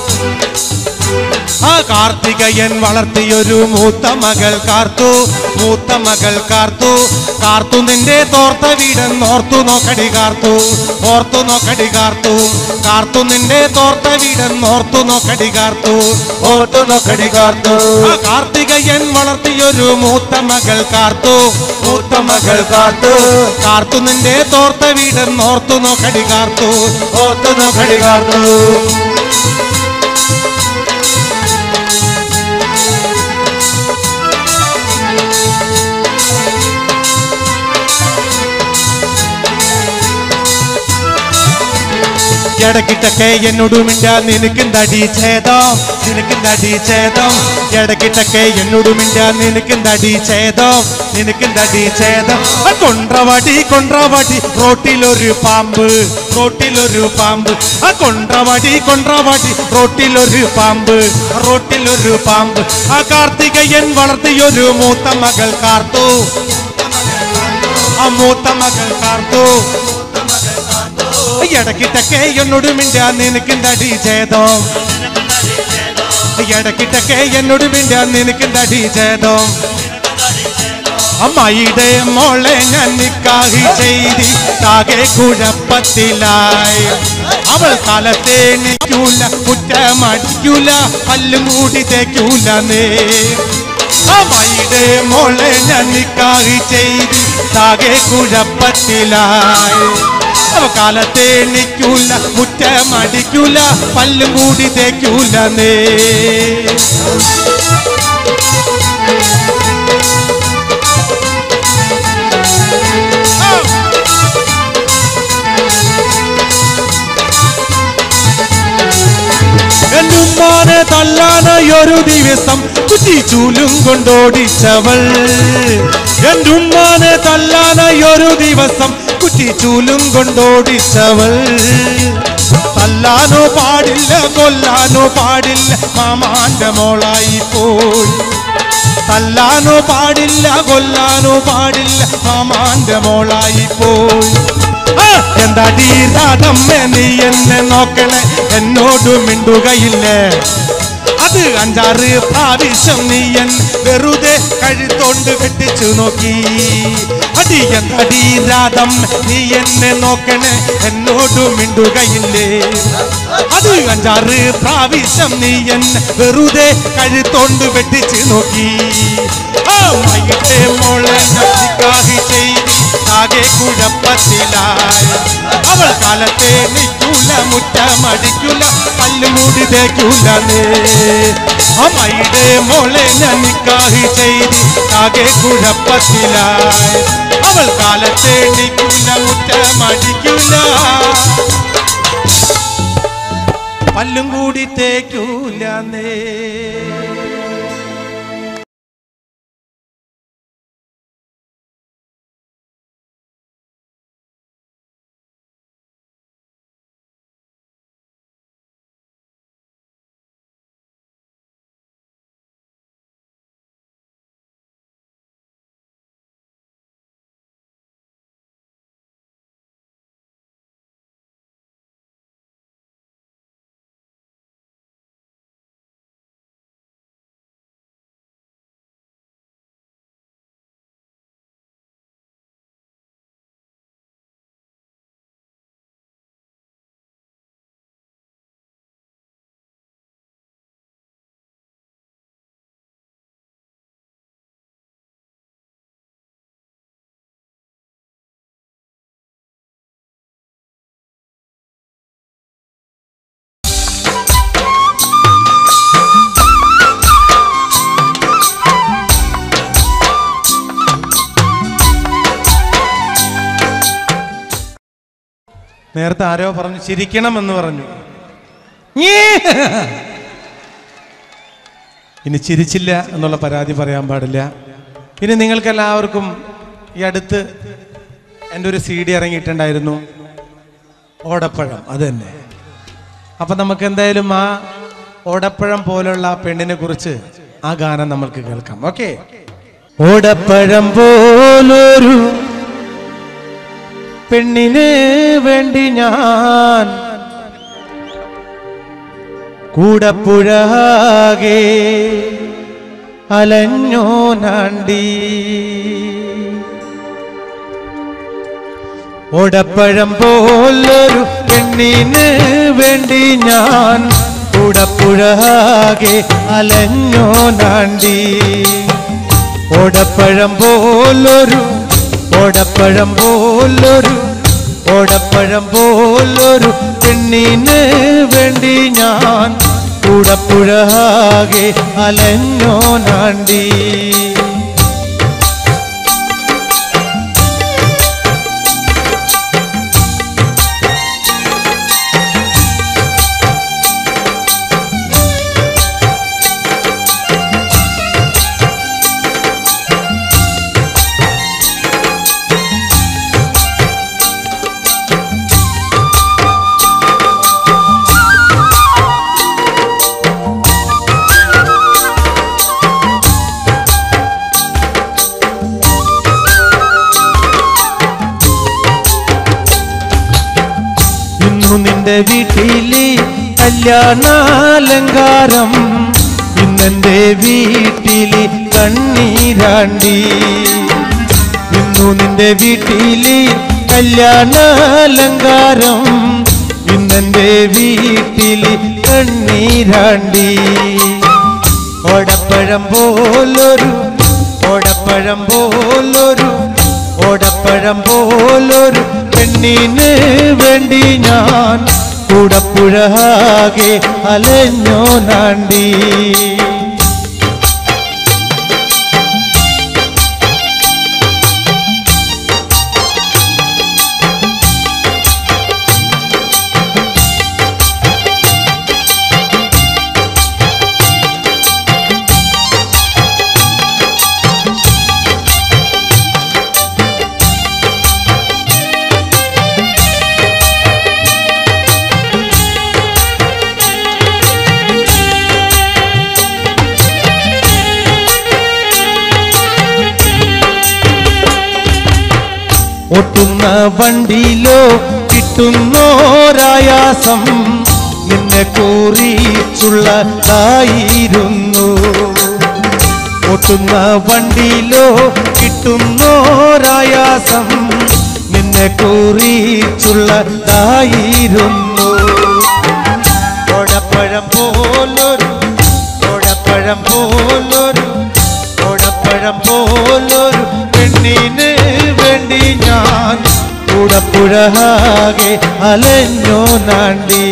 ആ കാർത്തികയൻ വളർത്തിയൊരു മൂത്ത മകൾ കാർത്തു മൂത്ത മകൾ കാർത്തു കാർത്തു നിന്റെ തോർത്ത വീടെന്നോർത്തു നോക്കടി കാർത്തു ഓർത്തു നോക്കടി കാർത്തു കാർത്തു നിന്റെ തോർത്ത വീടെന്നോർത്തു നോക്കടി കാർത്തു ഓർത്തു നോക്കടി കാർത്തു ആ കാർത്തികയൻ വളർത്തിയൊരു മൂത്ത മകൾ കാർത്തു മൂത്ത മകൾ കാർത്തു കാർത്തു നിന്റെ തോർത്ത വീടെന്നോർത്തു നോക്കടി കാർത്തു ഓർത്തു നോക്കടി കാർത്തു ഇടക്കിട്ടൊക്കെ എന്നോട് മിണ്ട നിനക്കെന്തടി ഛേദം നിനക്കെന്തടി ഛേദം ഇടക്കിട്ടൊക്കെ എന്നോട് മിണ്ട നിനക്കെന്തടി ഛേദം നിനക്കെന്തടി ഛേദം ആ കൊണ്ട്രവടി കൊണ്ട്രവടി റോട്ടിലൊരു പാമ്പ് റോട്ടിലൊരു പാമ്പ് ആ കൊണ്ട്രവടി കൊണ്ട്രവടി റോട്ടിലൊരു പാമ്പ് റോട്ടിലൊരു പാമ്പ് ആ കാർത്തികയൻ വളർത്തിയൊരു മൂത്ത മകൾ കാർത്തു ആ മൂത്ത മകൾ കാർത്തു ഇടക്കിട്ടൊക്കെ എന്നോട് മിണ്ട നിനക്കെന്തടി ഛേദം ഇടക്കിട്ടൊക്കെ എന്നോട് മിണ്ട നിനക്കെന്തടി ഛേദം അമ്മയുടെ മോളെ ഞാൻ നിക്കാഹി ചെയ്തി താകെ കുഴപ്പത്തിലായി അവൾ കാലത്തെ നിൽക്കൂല കുറ്റമടിക്കൂല പല്ലും കൂടി തേക്കൂല നേ അമ്മയുടെ മോളെ ഞാൻ നിക്കാഹി ചെയ്തി താകെ കുഴപ്പത്തിലായി അവ കാലത്തെ നിൽക്കൂല മുറ്റമടിക്കൂല പല്ലും കൂടി തേക്കൂല നേ എന്നുമ്മാനെ തല്ലാനായൊരു ദിവസം കുറ്റിച്ചൂലും കൊണ്ടോടിച്ചവൾ എന്നുമ്മാനെ തല്ലാനായൊരു ദിവസം കുറ്റിച്ചൂലും കൊണ്ടോടിച്ചവൾ തല്ലാനോ പാടില്ല കൊല്ലാനോ പാടില്ല മാമാന്റെ മോളായി പോയി തല്ലാനോ പാടില്ല കൊല്ലാനോ പാടില്ല മാമാന്റെ മോളായി പോയി ആ, എന്താടി രാധമ്മ നീ എന്നെ നോക്കണേ എന്നോട് മിണ്ടുകയില്ലേ അത് അഞ്ചാറ് പ്രാവശ്യം നീ എൻ വെറുതെ കഴുത്തോണ്ട് വെട്ടിച്ചു നോക്കി അടി എന്താടി രാധം നീ എന്നെ നോക്കണേ എന്നോട് മിണ്ടുകയില്ലേ അത് അഞ്ചാറ് പ്രാവശ്യം നീ എൻ വെറുതെ കഴുത്തോണ്ട് വെട്ടിച്ചു നോക്കി ആ മൈകിട്ടെ മോളെ നസിക്കാഹി ചെയ്തി ആകെ കുഴപ്പത്തിലായി അവൾ കാലത്തെ നിൽക്കൂല മുറ്റമടിക്കൂല പല്ലുമൂടി തേക്കൂല അമ്മയുടെ മോളെ ഞാൻ നിക്കാഹി ചെയ്തി ആകെ കുഴപ്പത്തിലായി അവൾ കാലത്തെ നിൽക്കൂല മുറ്റമടിക്കൂല പല്ലും കൂടി തേക്കൂല നേരത്തെ ആരോ പറഞ്ഞു ചിരിക്കണം എന്ന് പറഞ്ഞു ഞേ. ഇനി ചിരിച്ചില്ല എന്നുള്ള പരാതി പറയാൻ പാടില്ല ഇനി നിങ്ങൾക്ക് എല്ലാവർക്കും ഈ അടുത്ത് എൻ്റെ ഒരു സി ഡി ഇറങ്ങിയിട്ടുണ്ടായിരുന്നു ഓടപ്പഴം അത് തന്നെ അപ്പൊ നമുക്ക് എന്തായാലും ആ ഓടപ്പഴം പോലുള്ള ആ പെണ്ണിനെ കുറിച്ച് ആ ഗാനം നമ്മൾക്ക് കേൾക്കാം ഓക്കെ ഓടപ്പഴം പോലൊരു പെണ്ണിന് വേണ്ടി ഞാൻ കൂടപ്പുഴാകെ അലഞ്ഞോ നാണ്ടി ഓടപ്പഴം പോലൊരു പെണ്ണിന് വേണ്ടി ഞാൻ കൂടപ്പുഴാകെ അലഞ്ഞോ നാണ്ടി ഓടപ്പഴം പോലൊരു ഓടപ്പഴം പോലൊരു ഓടപ്പഴം പോലൊരു പെണ്ണിന് വേണ്ടി ഞാൻ കൂടപ്പുഴാകെ അലഞ്ഞോ നാണ്ടി ഇന്നു നിന്റെ വീട്ടിലെ കല്യാണാലങ്കാരം ഇന്നെന്റെ വീട്ടിലെ കണ്ണീരാണ്ടി ഇന്നു നിന്റെ വീട്ടിലെ കല്യാണാലങ്കാരം ഇന്നെന്റെ വീട്ടിലെ കണ്ണീരാണ്ടി ഓടപ്പഴം പോലൊരു ഓടപ്പഴം പോലൊരു ഓടപ്പഴം പോലൊരു പെണ്ണിന് വേണ്ടി ഞാൻ കൂടപ്പുഴാകെ അലഞ്ഞോ നാണ്ടി ഒട്ടുന്ന വണ്ടിയിലോ കിട്ടുന്നോരായാസം നിന്നെ കുറിച്ചുള്ളതായിരുന്നു ഒട്ടുന്ന വണ്ടിയിലോ കിട്ടുന്നോരായാസം നിന്നെ കുറിച്ചുള്ളതായിരുന്നു ഓടപ്പഴം പോലൊരു ഓടപ്പഴം പോലൊരു ഓടപ്പഴം പോലൊരു പെണ്ണിന് വേണ്ടി ഞാൻ കൂടപ്പുഴാകെ അലഞ്ഞോ നാണ്ടി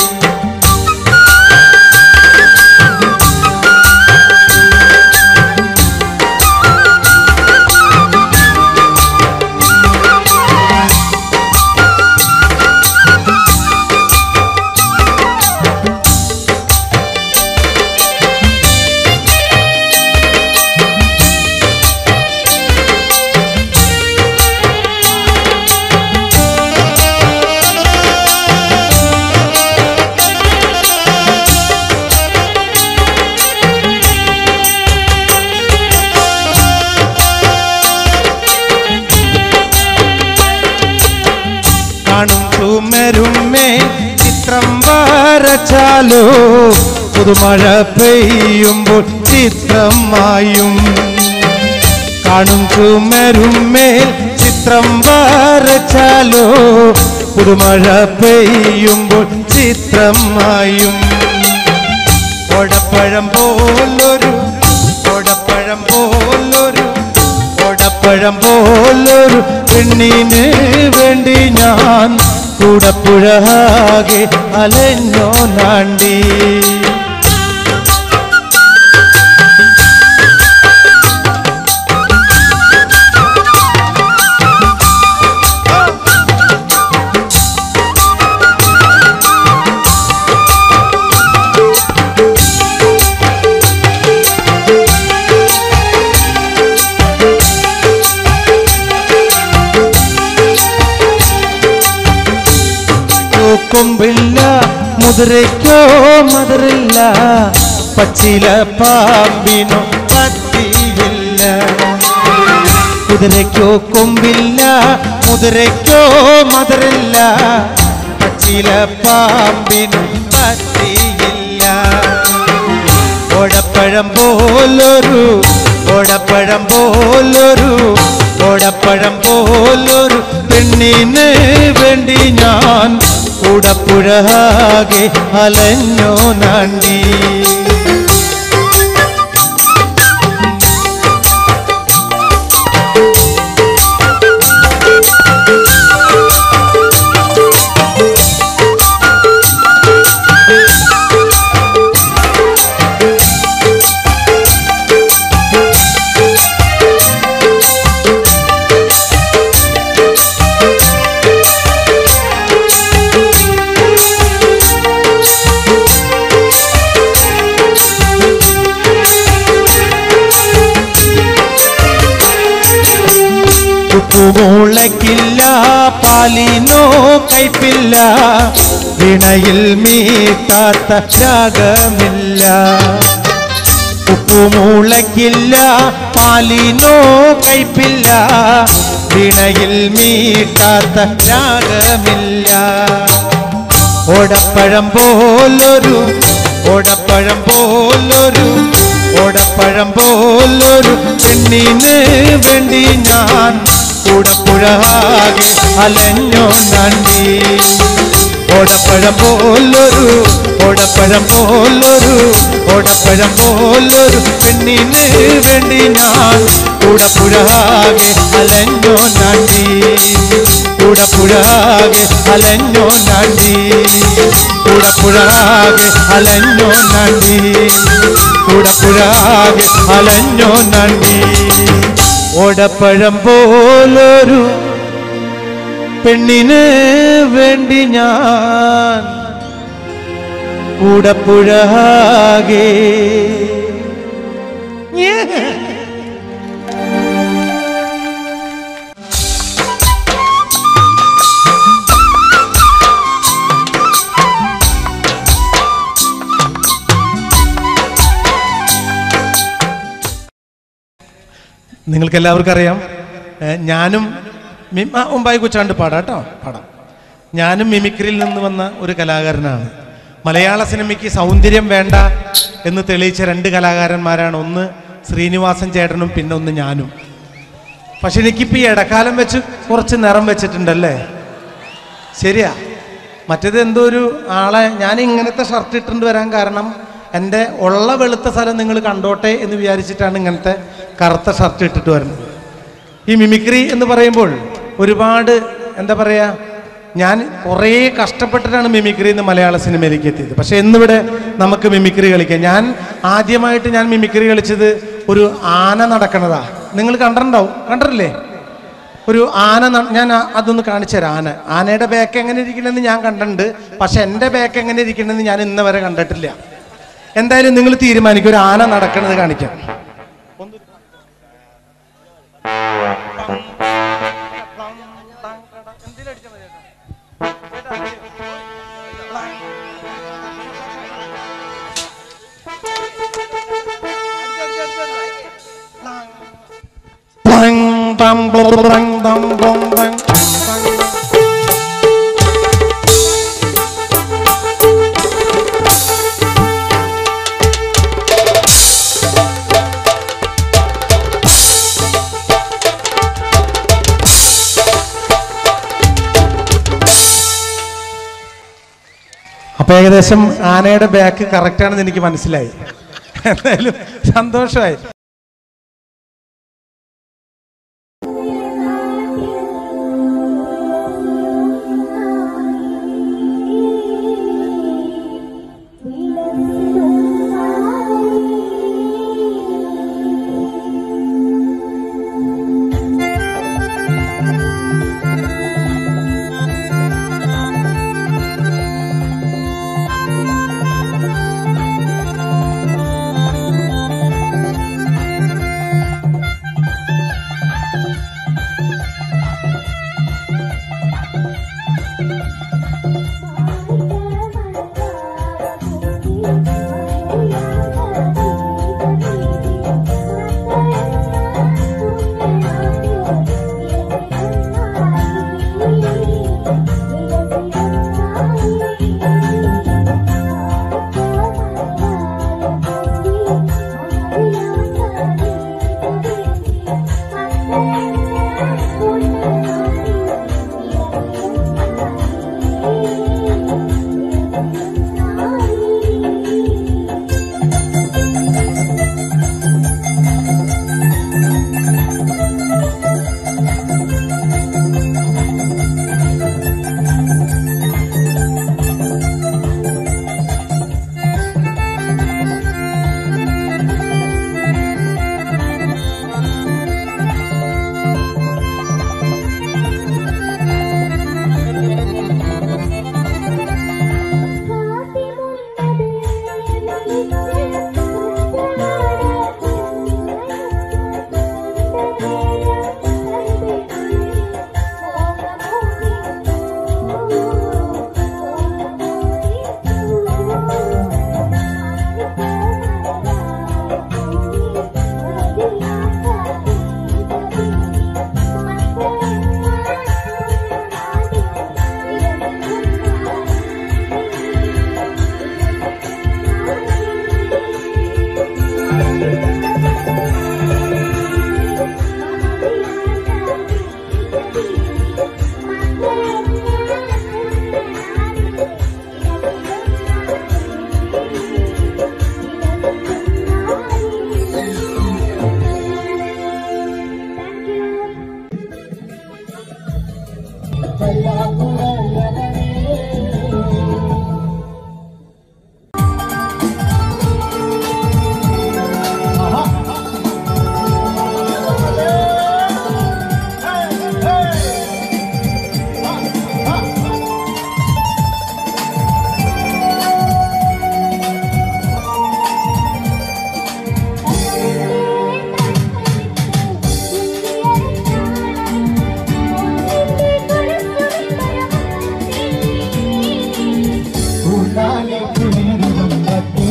കാണും ചുമരുമേ ചിത്രം വരച്ചാലോ പുതുമഴ പെയ്യുമ്പോൾ ചിത്രമായും കാണും ചുമരുമേൽ ചിത്രം വരച്ചാലോ പുതുമഴ പെയ്യുമ്പോൾ ചിത്രമായും ഓടപ്പഴം പോലൊരു ഓടപ്പഴം പോലൊരു ഓടപ്പഴം പോലൊരു പെണ്ണിന് വേണ്ടി ഞാൻ കൂടപ്പുഴാകെ അലഞ്ഞോ നാണ്ടി കുതിരയ്ക്കോ മധുരില്ല പച്ചില പാമ്പിനോ പത്തിയില്ല കുതിരയ്ക്കോ കൊമ്പില്ല കുതിരയ്ക്കോ മധുരില്ല പച്ചില പാമ്പിനോ പത്തിയില്ല ഓടപ്പഴം പോലൊരു ഓടപ്പഴം പോലൊരു ഓടപ്പഴം പോലൊരു പെണ്ണിന് വേണ്ടി ഞാൻ കൂടപ്പുഴാകെ അലഞ്ഞോ നാണ്ടി ഉപ്പുമുളക്കില്ല പാലിനോ കൈപ്പില്ല വിണയിൽ മീട്ടാത്ത രാഗമില്ല ഉപ്പുമുളക്കില്ല പാലിനോ കൈപ്പില്ല വിണയിൽ മീട്ടാത്ത രാഗമില്ല ഓടപ്പഴം പോലൊരു ഓടപ്പഴം പോലൊരു ഓടപ്പഴം പോലൊരു പെണ്ണിന് വേണ്ടി ഞാൻ കൂടപ്പുഴാകെ അലഞ്ഞോ നന്ദി ഓടപ്പഴം പോലൊരു ഓടപ്പഴം പോലൊരു ഓടപ്പഴം പോലൊരു പെണ്ണിന് വേണ്ടി ഞാൻ കൂടപ്പുഴാകെ അലഞ്ഞോ നന്ദി കൂടപ്പുഴാകെ അലഞ്ഞോ നന്ദി കൂടപ്പുഴാകെ അലഞ്ഞോ നന്ദി കൂടപ്പുഴാകെ അലഞ്ഞോ നന്ദി ഓടപ്പഴം പോലൊരു പെണ്ണിന് വേണ്ടി ഞാൻ കൂടപ്പുഴാകെ നിങ്ങൾക്ക് എല്ലാവർക്കും അറിയാം ഏ, ഞാനും മി- ആ, മുമ്പായി കുച്ചാണ്ട് പാടാം കേട്ടോ പാടാം ഞാനും മിമിക്രിയിൽ നിന്ന് വന്ന ഒരു കലാകാരനാണ് മലയാള സിനിമയ്ക്ക് സൗന്ദര്യം വേണ്ട എന്ന് തെളിയിച്ച രണ്ട് കലാകാരന്മാരാണ് ഒന്ന് ശ്രീനിവാസൻ ചേട്ടനും പിന്നെ ഒന്ന് ഞാനും പക്ഷെ എനിക്കിപ്പോൾ ഈ ഇടക്കാലം വെച്ച് കുറച്ച് നിറം വെച്ചിട്ടുണ്ടല്ലേ ശരിയാ മറ്റേത് എന്തോ ഒരു ആളെ ഞാൻ ഇങ്ങനത്തെ ഷർട്ട് ഇട്ടുകൊണ്ട് വരാൻ കാരണം എൻ്റെ ഉള്ള വെളുത്ത സ്ഥലം നിങ്ങൾ കണ്ടോട്ടെ എന്ന് വിചാരിച്ചിട്ടാണ് ഇങ്ങനത്തെ കറുത്ത ഷർട്ട് ഇട്ടിട്ട് വരുന്നത് ഈ മിമിക്രി എന്ന് പറയുമ്പോൾ ഒരുപാട് എന്താ പറയുക ഞാൻ കുറേ കഷ്ടപ്പെട്ടിട്ടാണ് മിമിക്രി എന്ന് മലയാള സിനിമയിലേക്ക് എത്തിയത് പക്ഷെ ഇന്നിവിടെ നമുക്ക് മിമിക്രി കളിക്കാം ഞാൻ ആദ്യമായിട്ട് ഞാൻ മിമിക്രി കളിച്ചത് ഒരു ആന നടക്കണതാ നിങ്ങൾ കണ്ടിട്ടുണ്ടാവും കണ്ടിട്ടില്ലേ ഒരു ആന ന- ഞാൻ ആ- അതൊന്ന് കാണിച്ചു തരാം ആന ആനയുടെ ബാക്ക് എങ്ങനെ ഇരിക്കണമെന്ന് ഞാൻ കണ്ടിട്ടുണ്ട് പക്ഷെ എൻ്റെ ബാക്ക് എങ്ങനെ ഇരിക്കണമെന്ന് ഞാൻ ഇന്ന് വരെ കണ്ടിട്ടില്ല എന്തായാലും നിങ്ങൾ തീരുമാനിക്കും ഒരു ആന നടക്കണത് കാണിക്കാം Blang, bang, blang, blang, blang, blang, blang. അപ്പൊ ഏകദേശം ആനയുടെ ബാക്ക് കറക്റ്റ് ആണെന്ന് എനിക്ക് മനസ്സിലായി എന്തായാലും സന്തോഷമായി Thank കൂടാലെ പുലരുമ്പത്തേ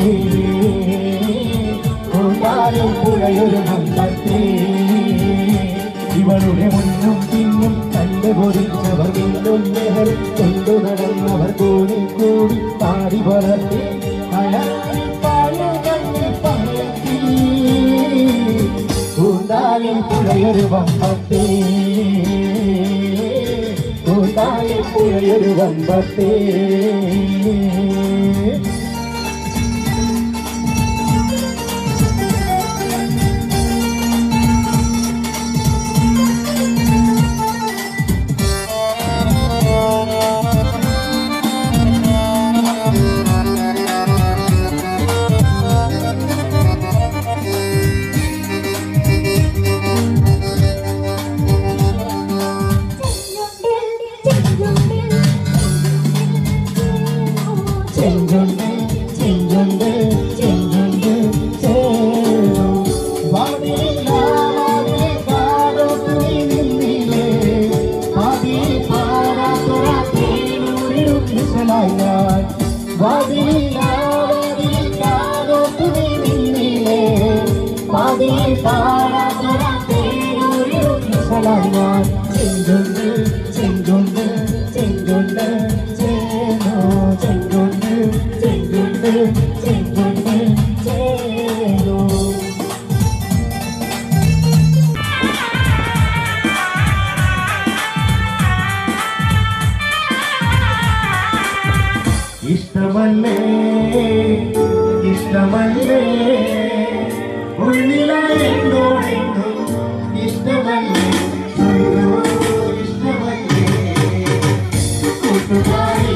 കൂടാലെ പുഴയൊരു മുമ്പത്തേ ഇവളുടെ മുന്നും പിന്നും കണ്ടുപൊരിച്ചവർ വീണ്ടും നെഹർ കൊണ്ടു നടന്നവർ കൂടി കൂടി പാടി വളർത്തി അയാളി പാടി കണ്ണി പകർത്തി കൂടാലെ പുഴയൊരു വമ്പത്തേ കൂടാലെ പുഴയൊരു വമ്പത്തേ ചെഞ്ചുണ്ട് ചെഞ്ചുണ്ട് ചെഞ്ചുണ്ട് ചേരു വാതിലില്ല വാതിലിൽ കാതോർത്തു നീ നിന്നില്ലേ വാതിൽ പാടാത്തൊരാത്തേനൂരിടും വിശലായി ഞാൻ വാതിലില്ല വാതിലിൽ കാതോർത്തു നീ നിന്നില്ലേ വാതിൽ പാടാത്തൊരാത്തേനൂരിടും വിശലായി ഞാൻ ചെഞ്ചുണ്ട് ചെഞ്ചുണ്ട് ചെഞ്ചുണ്ട് ചേനോ ചെഞ്ചുണ്ട് ചെഞ്ചുണ്ട് ചെഞ്ചുണ്ട് ചേനോ ഇഷ്ടമല്ലേ ഇഷ്ടമല്ലേ ഉള്ളിലായെന്നോടെന്നും ഇഷ്ടമല്ലേ അയ്യോ, ഇഷ്ടമല്ലേ കൂട്ടുകാരി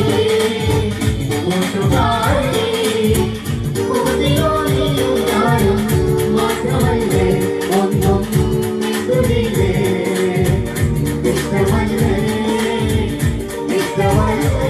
കൂട്ടുകാരി കൂട്ടിയോടിയും ഞാനും മാത്രമല്ലേ ഒന്നും തുടിയില്ലേ ഇഷ്ടമല്ലേ ഇഷ്ടമല്ലേ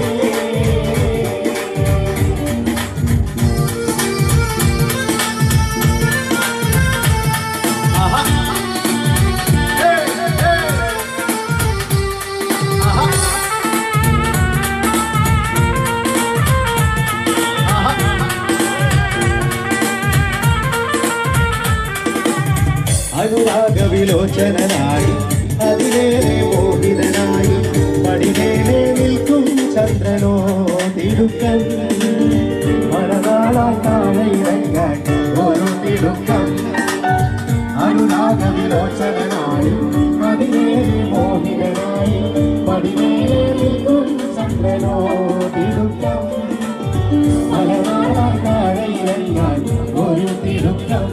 അനുരാഗവിലോചനായി അതിലേറെ മോഹിതനായി പടിമേലെ നിൽക്കും ചന്ദ്രനോ തിടുക്കം മണനാളായി താഴെ ഇറങ്ങാൻ ഒരു തിടുക്കം അനുരാഗവിലോചനായി അതിലേറെ മോഹിതനായി പടിമേലെ നിൽക്കും ചന്ദ്രനോ തിടുക്കം മണനാളായി താഴെ ഇറങ്ങാൻ ഒരു തിടുക്കം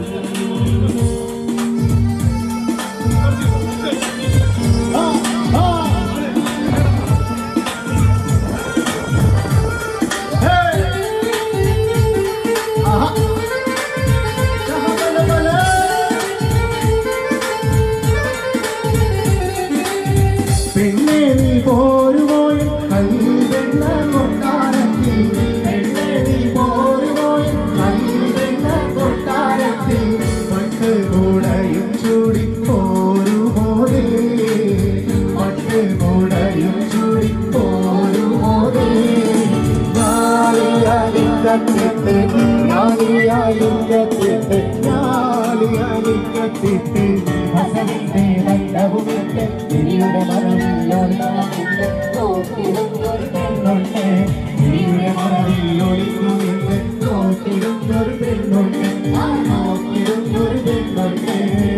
പെണ്ണെ നീ പോരുപോയ കൈവെണ്ണ കൊട്ടാരത്തിൽ പെണ്ണെ നീ പോരുപോയ കൈ ഞാലിങ്കത്തിട്ട് ഞാലിയാലിങ്കത്തിട്ട് ഹസനിന്റെ ബന്ധവുമിട്ട് ഇനിയുടെ മറവിലൊളിക്കുന്നുണ്ട് നോക്കിടുന്നൊരു പെണ്ണുണ്ട് ഇനിയുടെ മറവിലൊളിക്കുന്നുണ്ട് നോക്കിടുന്നൊരു പെണ്ണുണ്ട് ആ നോക്കിടുന്നൊരു പെണ്ണുണ്ട്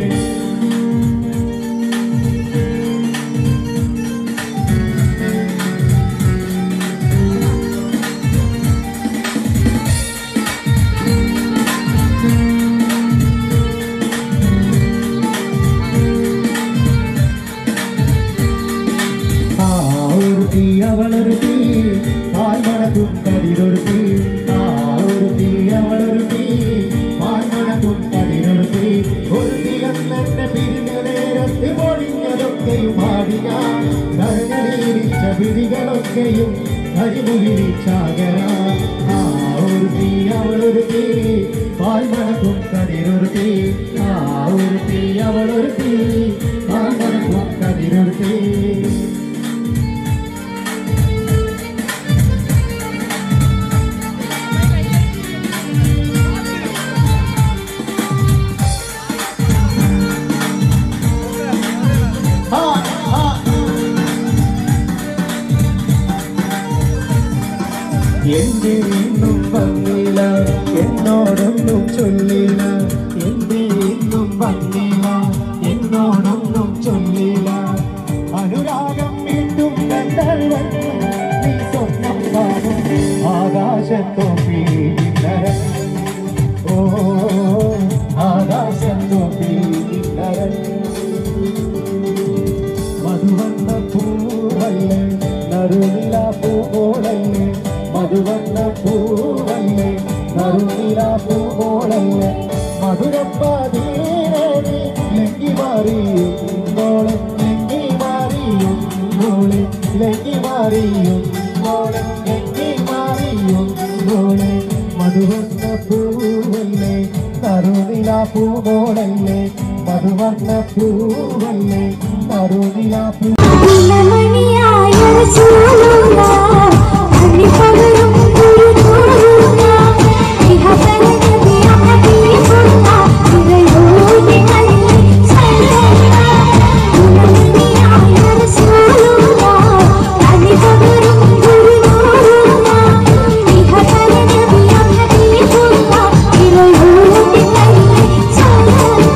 ആ ഒരു തീ അവളൊരു തീ പാൽമണക്കും കതിരൊരു തീ ആ ഒരു തീ അവളൊരു തീ പാൽമണക്കും കതിരൊരു തീ ഒരു തീരം തന്നെ പിരിഞ്ഞ നേരത്ത് പൊടിഞ്ഞതൊക്കെയും ആടിയ നരകരീരിച്ച പിടികളൊക്കെയും കരിമുകിരിച്ചാകര ആ ഒരു തീ അവളൊരു തീ പാൽമണക്കും കതിരൊരു തീ ആ ഒരു തീ അവളൊരു തീ പാൽമണക്കും കതിരൊരു തീ എന്റെ ഇന്നും വന്നില്ല എന്നോടൊന്നും ചൊല്ലില്ല എന്റെ ഇന്നും വന്നില്ല എന്നോടൊന്നും ചൊല്ലില്ല അനുരാഗം വീണ്ടും കണ്ടാൽ വന്നു നീ സ്വപ്നം കാണും ആകാശത്തോപ്പി ഓ ആകാശത്തോപ്പി മധുവന്ന പൂവല്ലേ നറുനില പൂവോളല്ലേ മധുവന്ന പൂവല്ലേ നറുനില പൂവോളല്ലേ മധുരപ്പാതീരേറി ലങ്കി മാറിയും മോളെ ലങ്കി മാറിയും മോളെ ലങ്കി മാറിയും മോളെ ലങ്കി മാറിയും മോളെ മധുവന്ന പൂവല്ലേ നറുനില പൂവോളല്ലേ മധുവന്ന പൂവല്ലേ നറുനില പൂ ഇളമണിയായ ചൂടുന്ന അണിപകരും ഒരു തോടുന്ന ഇഹപരനബി അഹബീബുള്ള ഇറയോടി നൽകി സല്ലല്ല ഇളമണിയായ ചൂടുന്ന അണിപകരും ഒരു തോടുന്ന ഇഹപരനബി അഹബീബുള്ള ഇറയോടി നൽകി സല്ലല്ല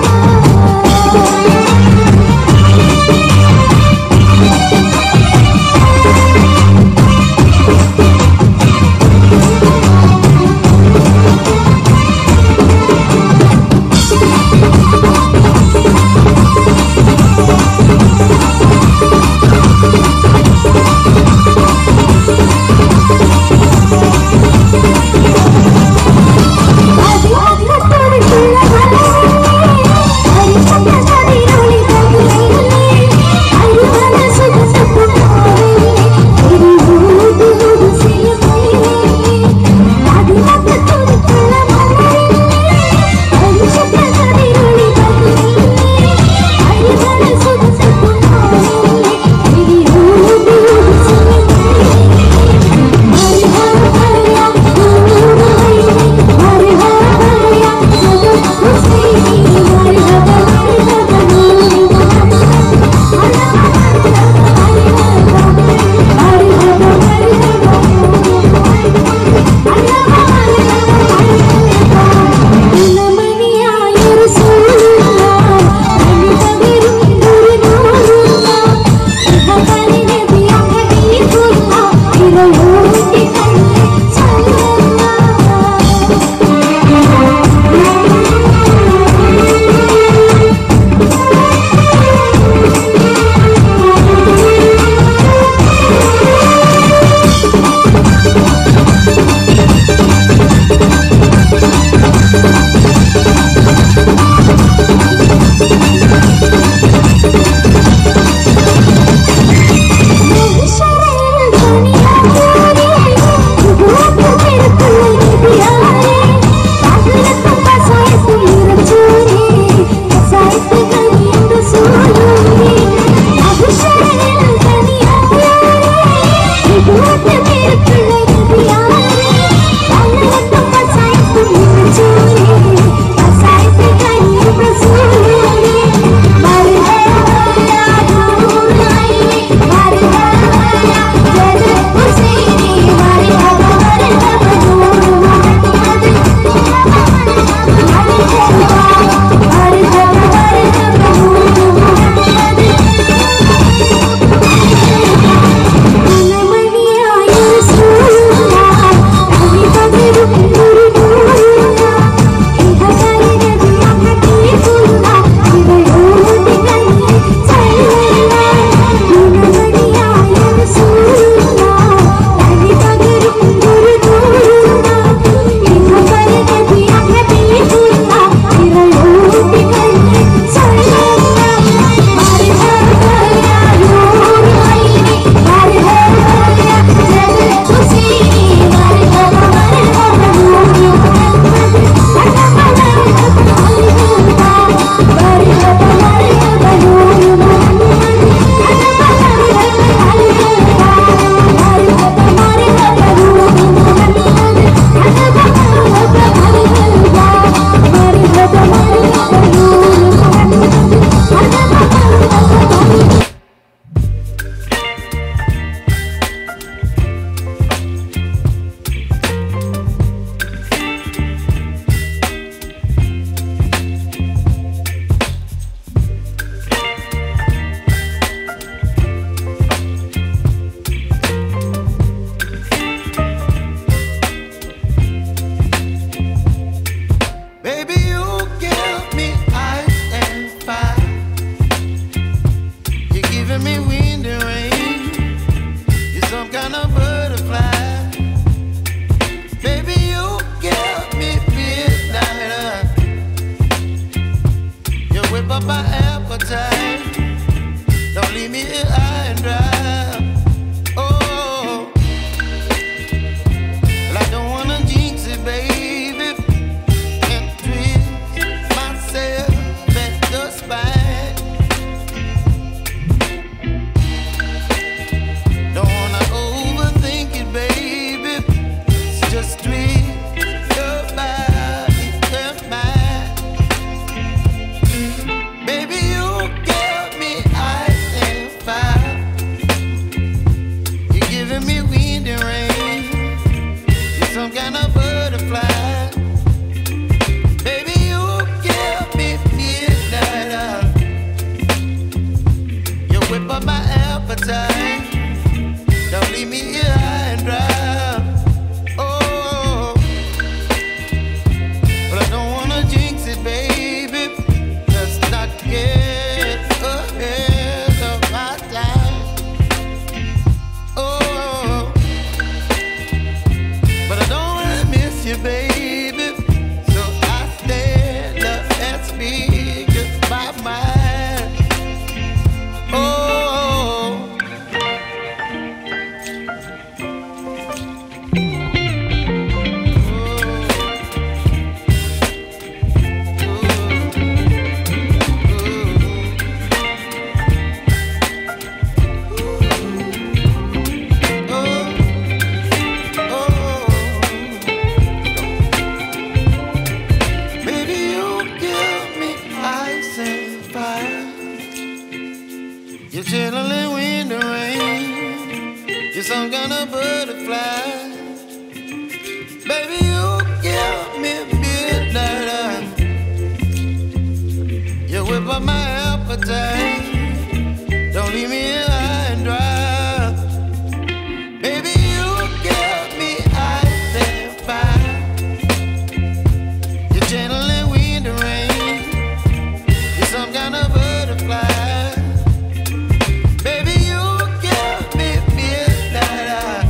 appetite. Don't leave me here high and dry. Baby, you give me ice and fire. You're channeling wind and rain. You're some kind of butterfly. Baby, you give me midnight.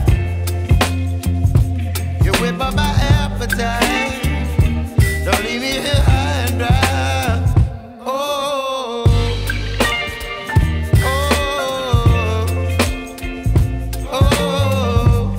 You whip up my appetite. Don't leave me here high and dry. Oh, oh, oh,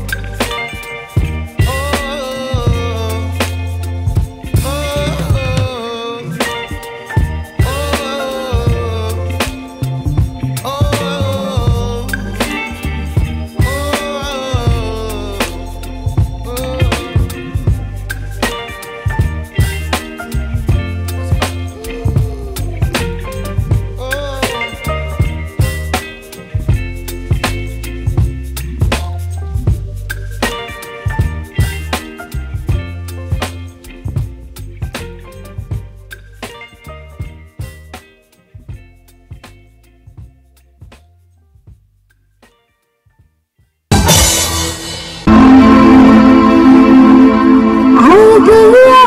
आ गया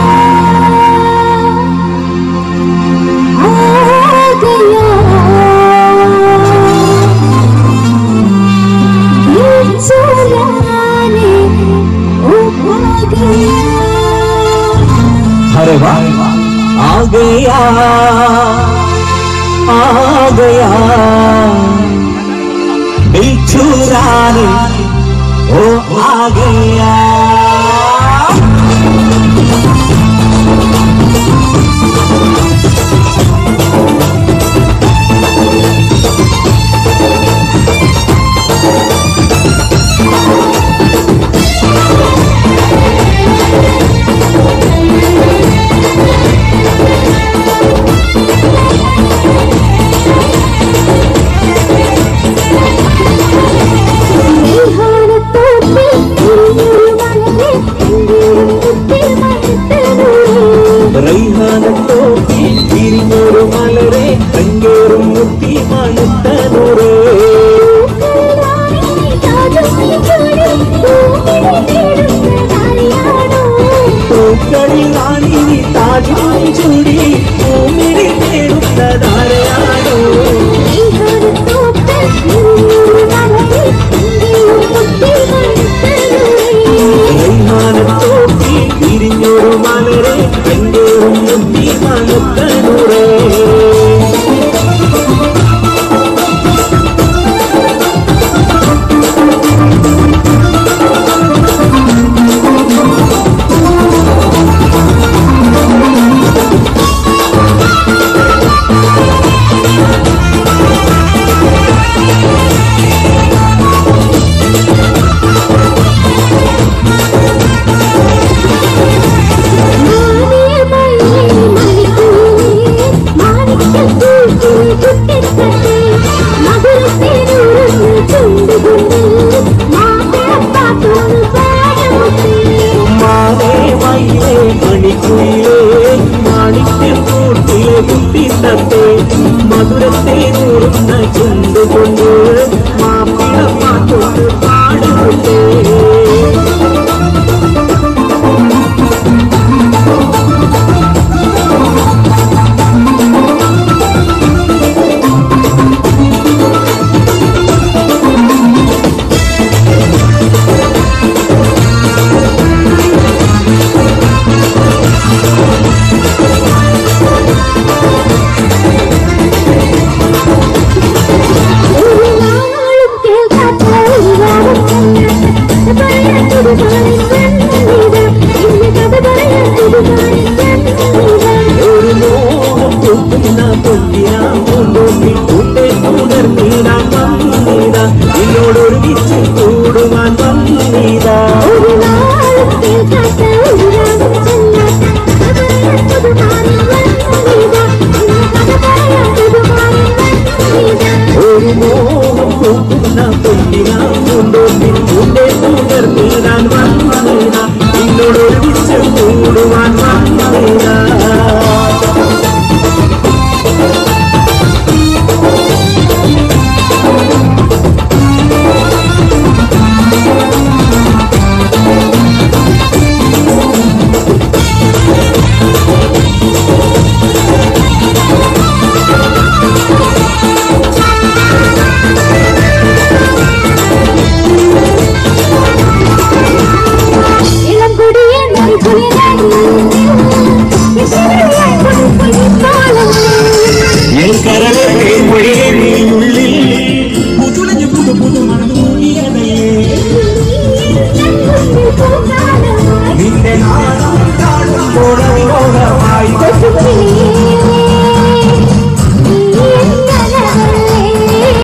आ गया ये चुराने ओ आ गया अरे वाह आ गया आ गया दिल चुराने ओ आ गया നെയ്ഹാനത്തോപ്പിൽ തിരിഞ്ഞൊരു മലരെ എന്തേലും കുത്തി മടുത്തനൂരേ റൈഹാനത്തോപ്പി തിരിഞ്ഞൊരു മലരെ കങ്കേറും മുത്തി മണത്തനുറേ പൂക്കളിൽ റാണിനി താജായി ചൂടി ഭൂമിയിൽ നേടുന്നതാരയാണോ റൈഹാനത്തോപ്പി തിരിഞ്ഞൊരു മലരെ കങ്കേറും മുത്തി മണത്തനുറേ മാനേ മയിലേ മണിക്കുയിലേ മാണിക്യം കൂട്ടിലെ കുട്ടിത്തത്തെ മധുരത്തെ നൂറുന്ന ചുണ്ടുകൊണ്ട് മാപ്പിള മാറ്റൊന്ന്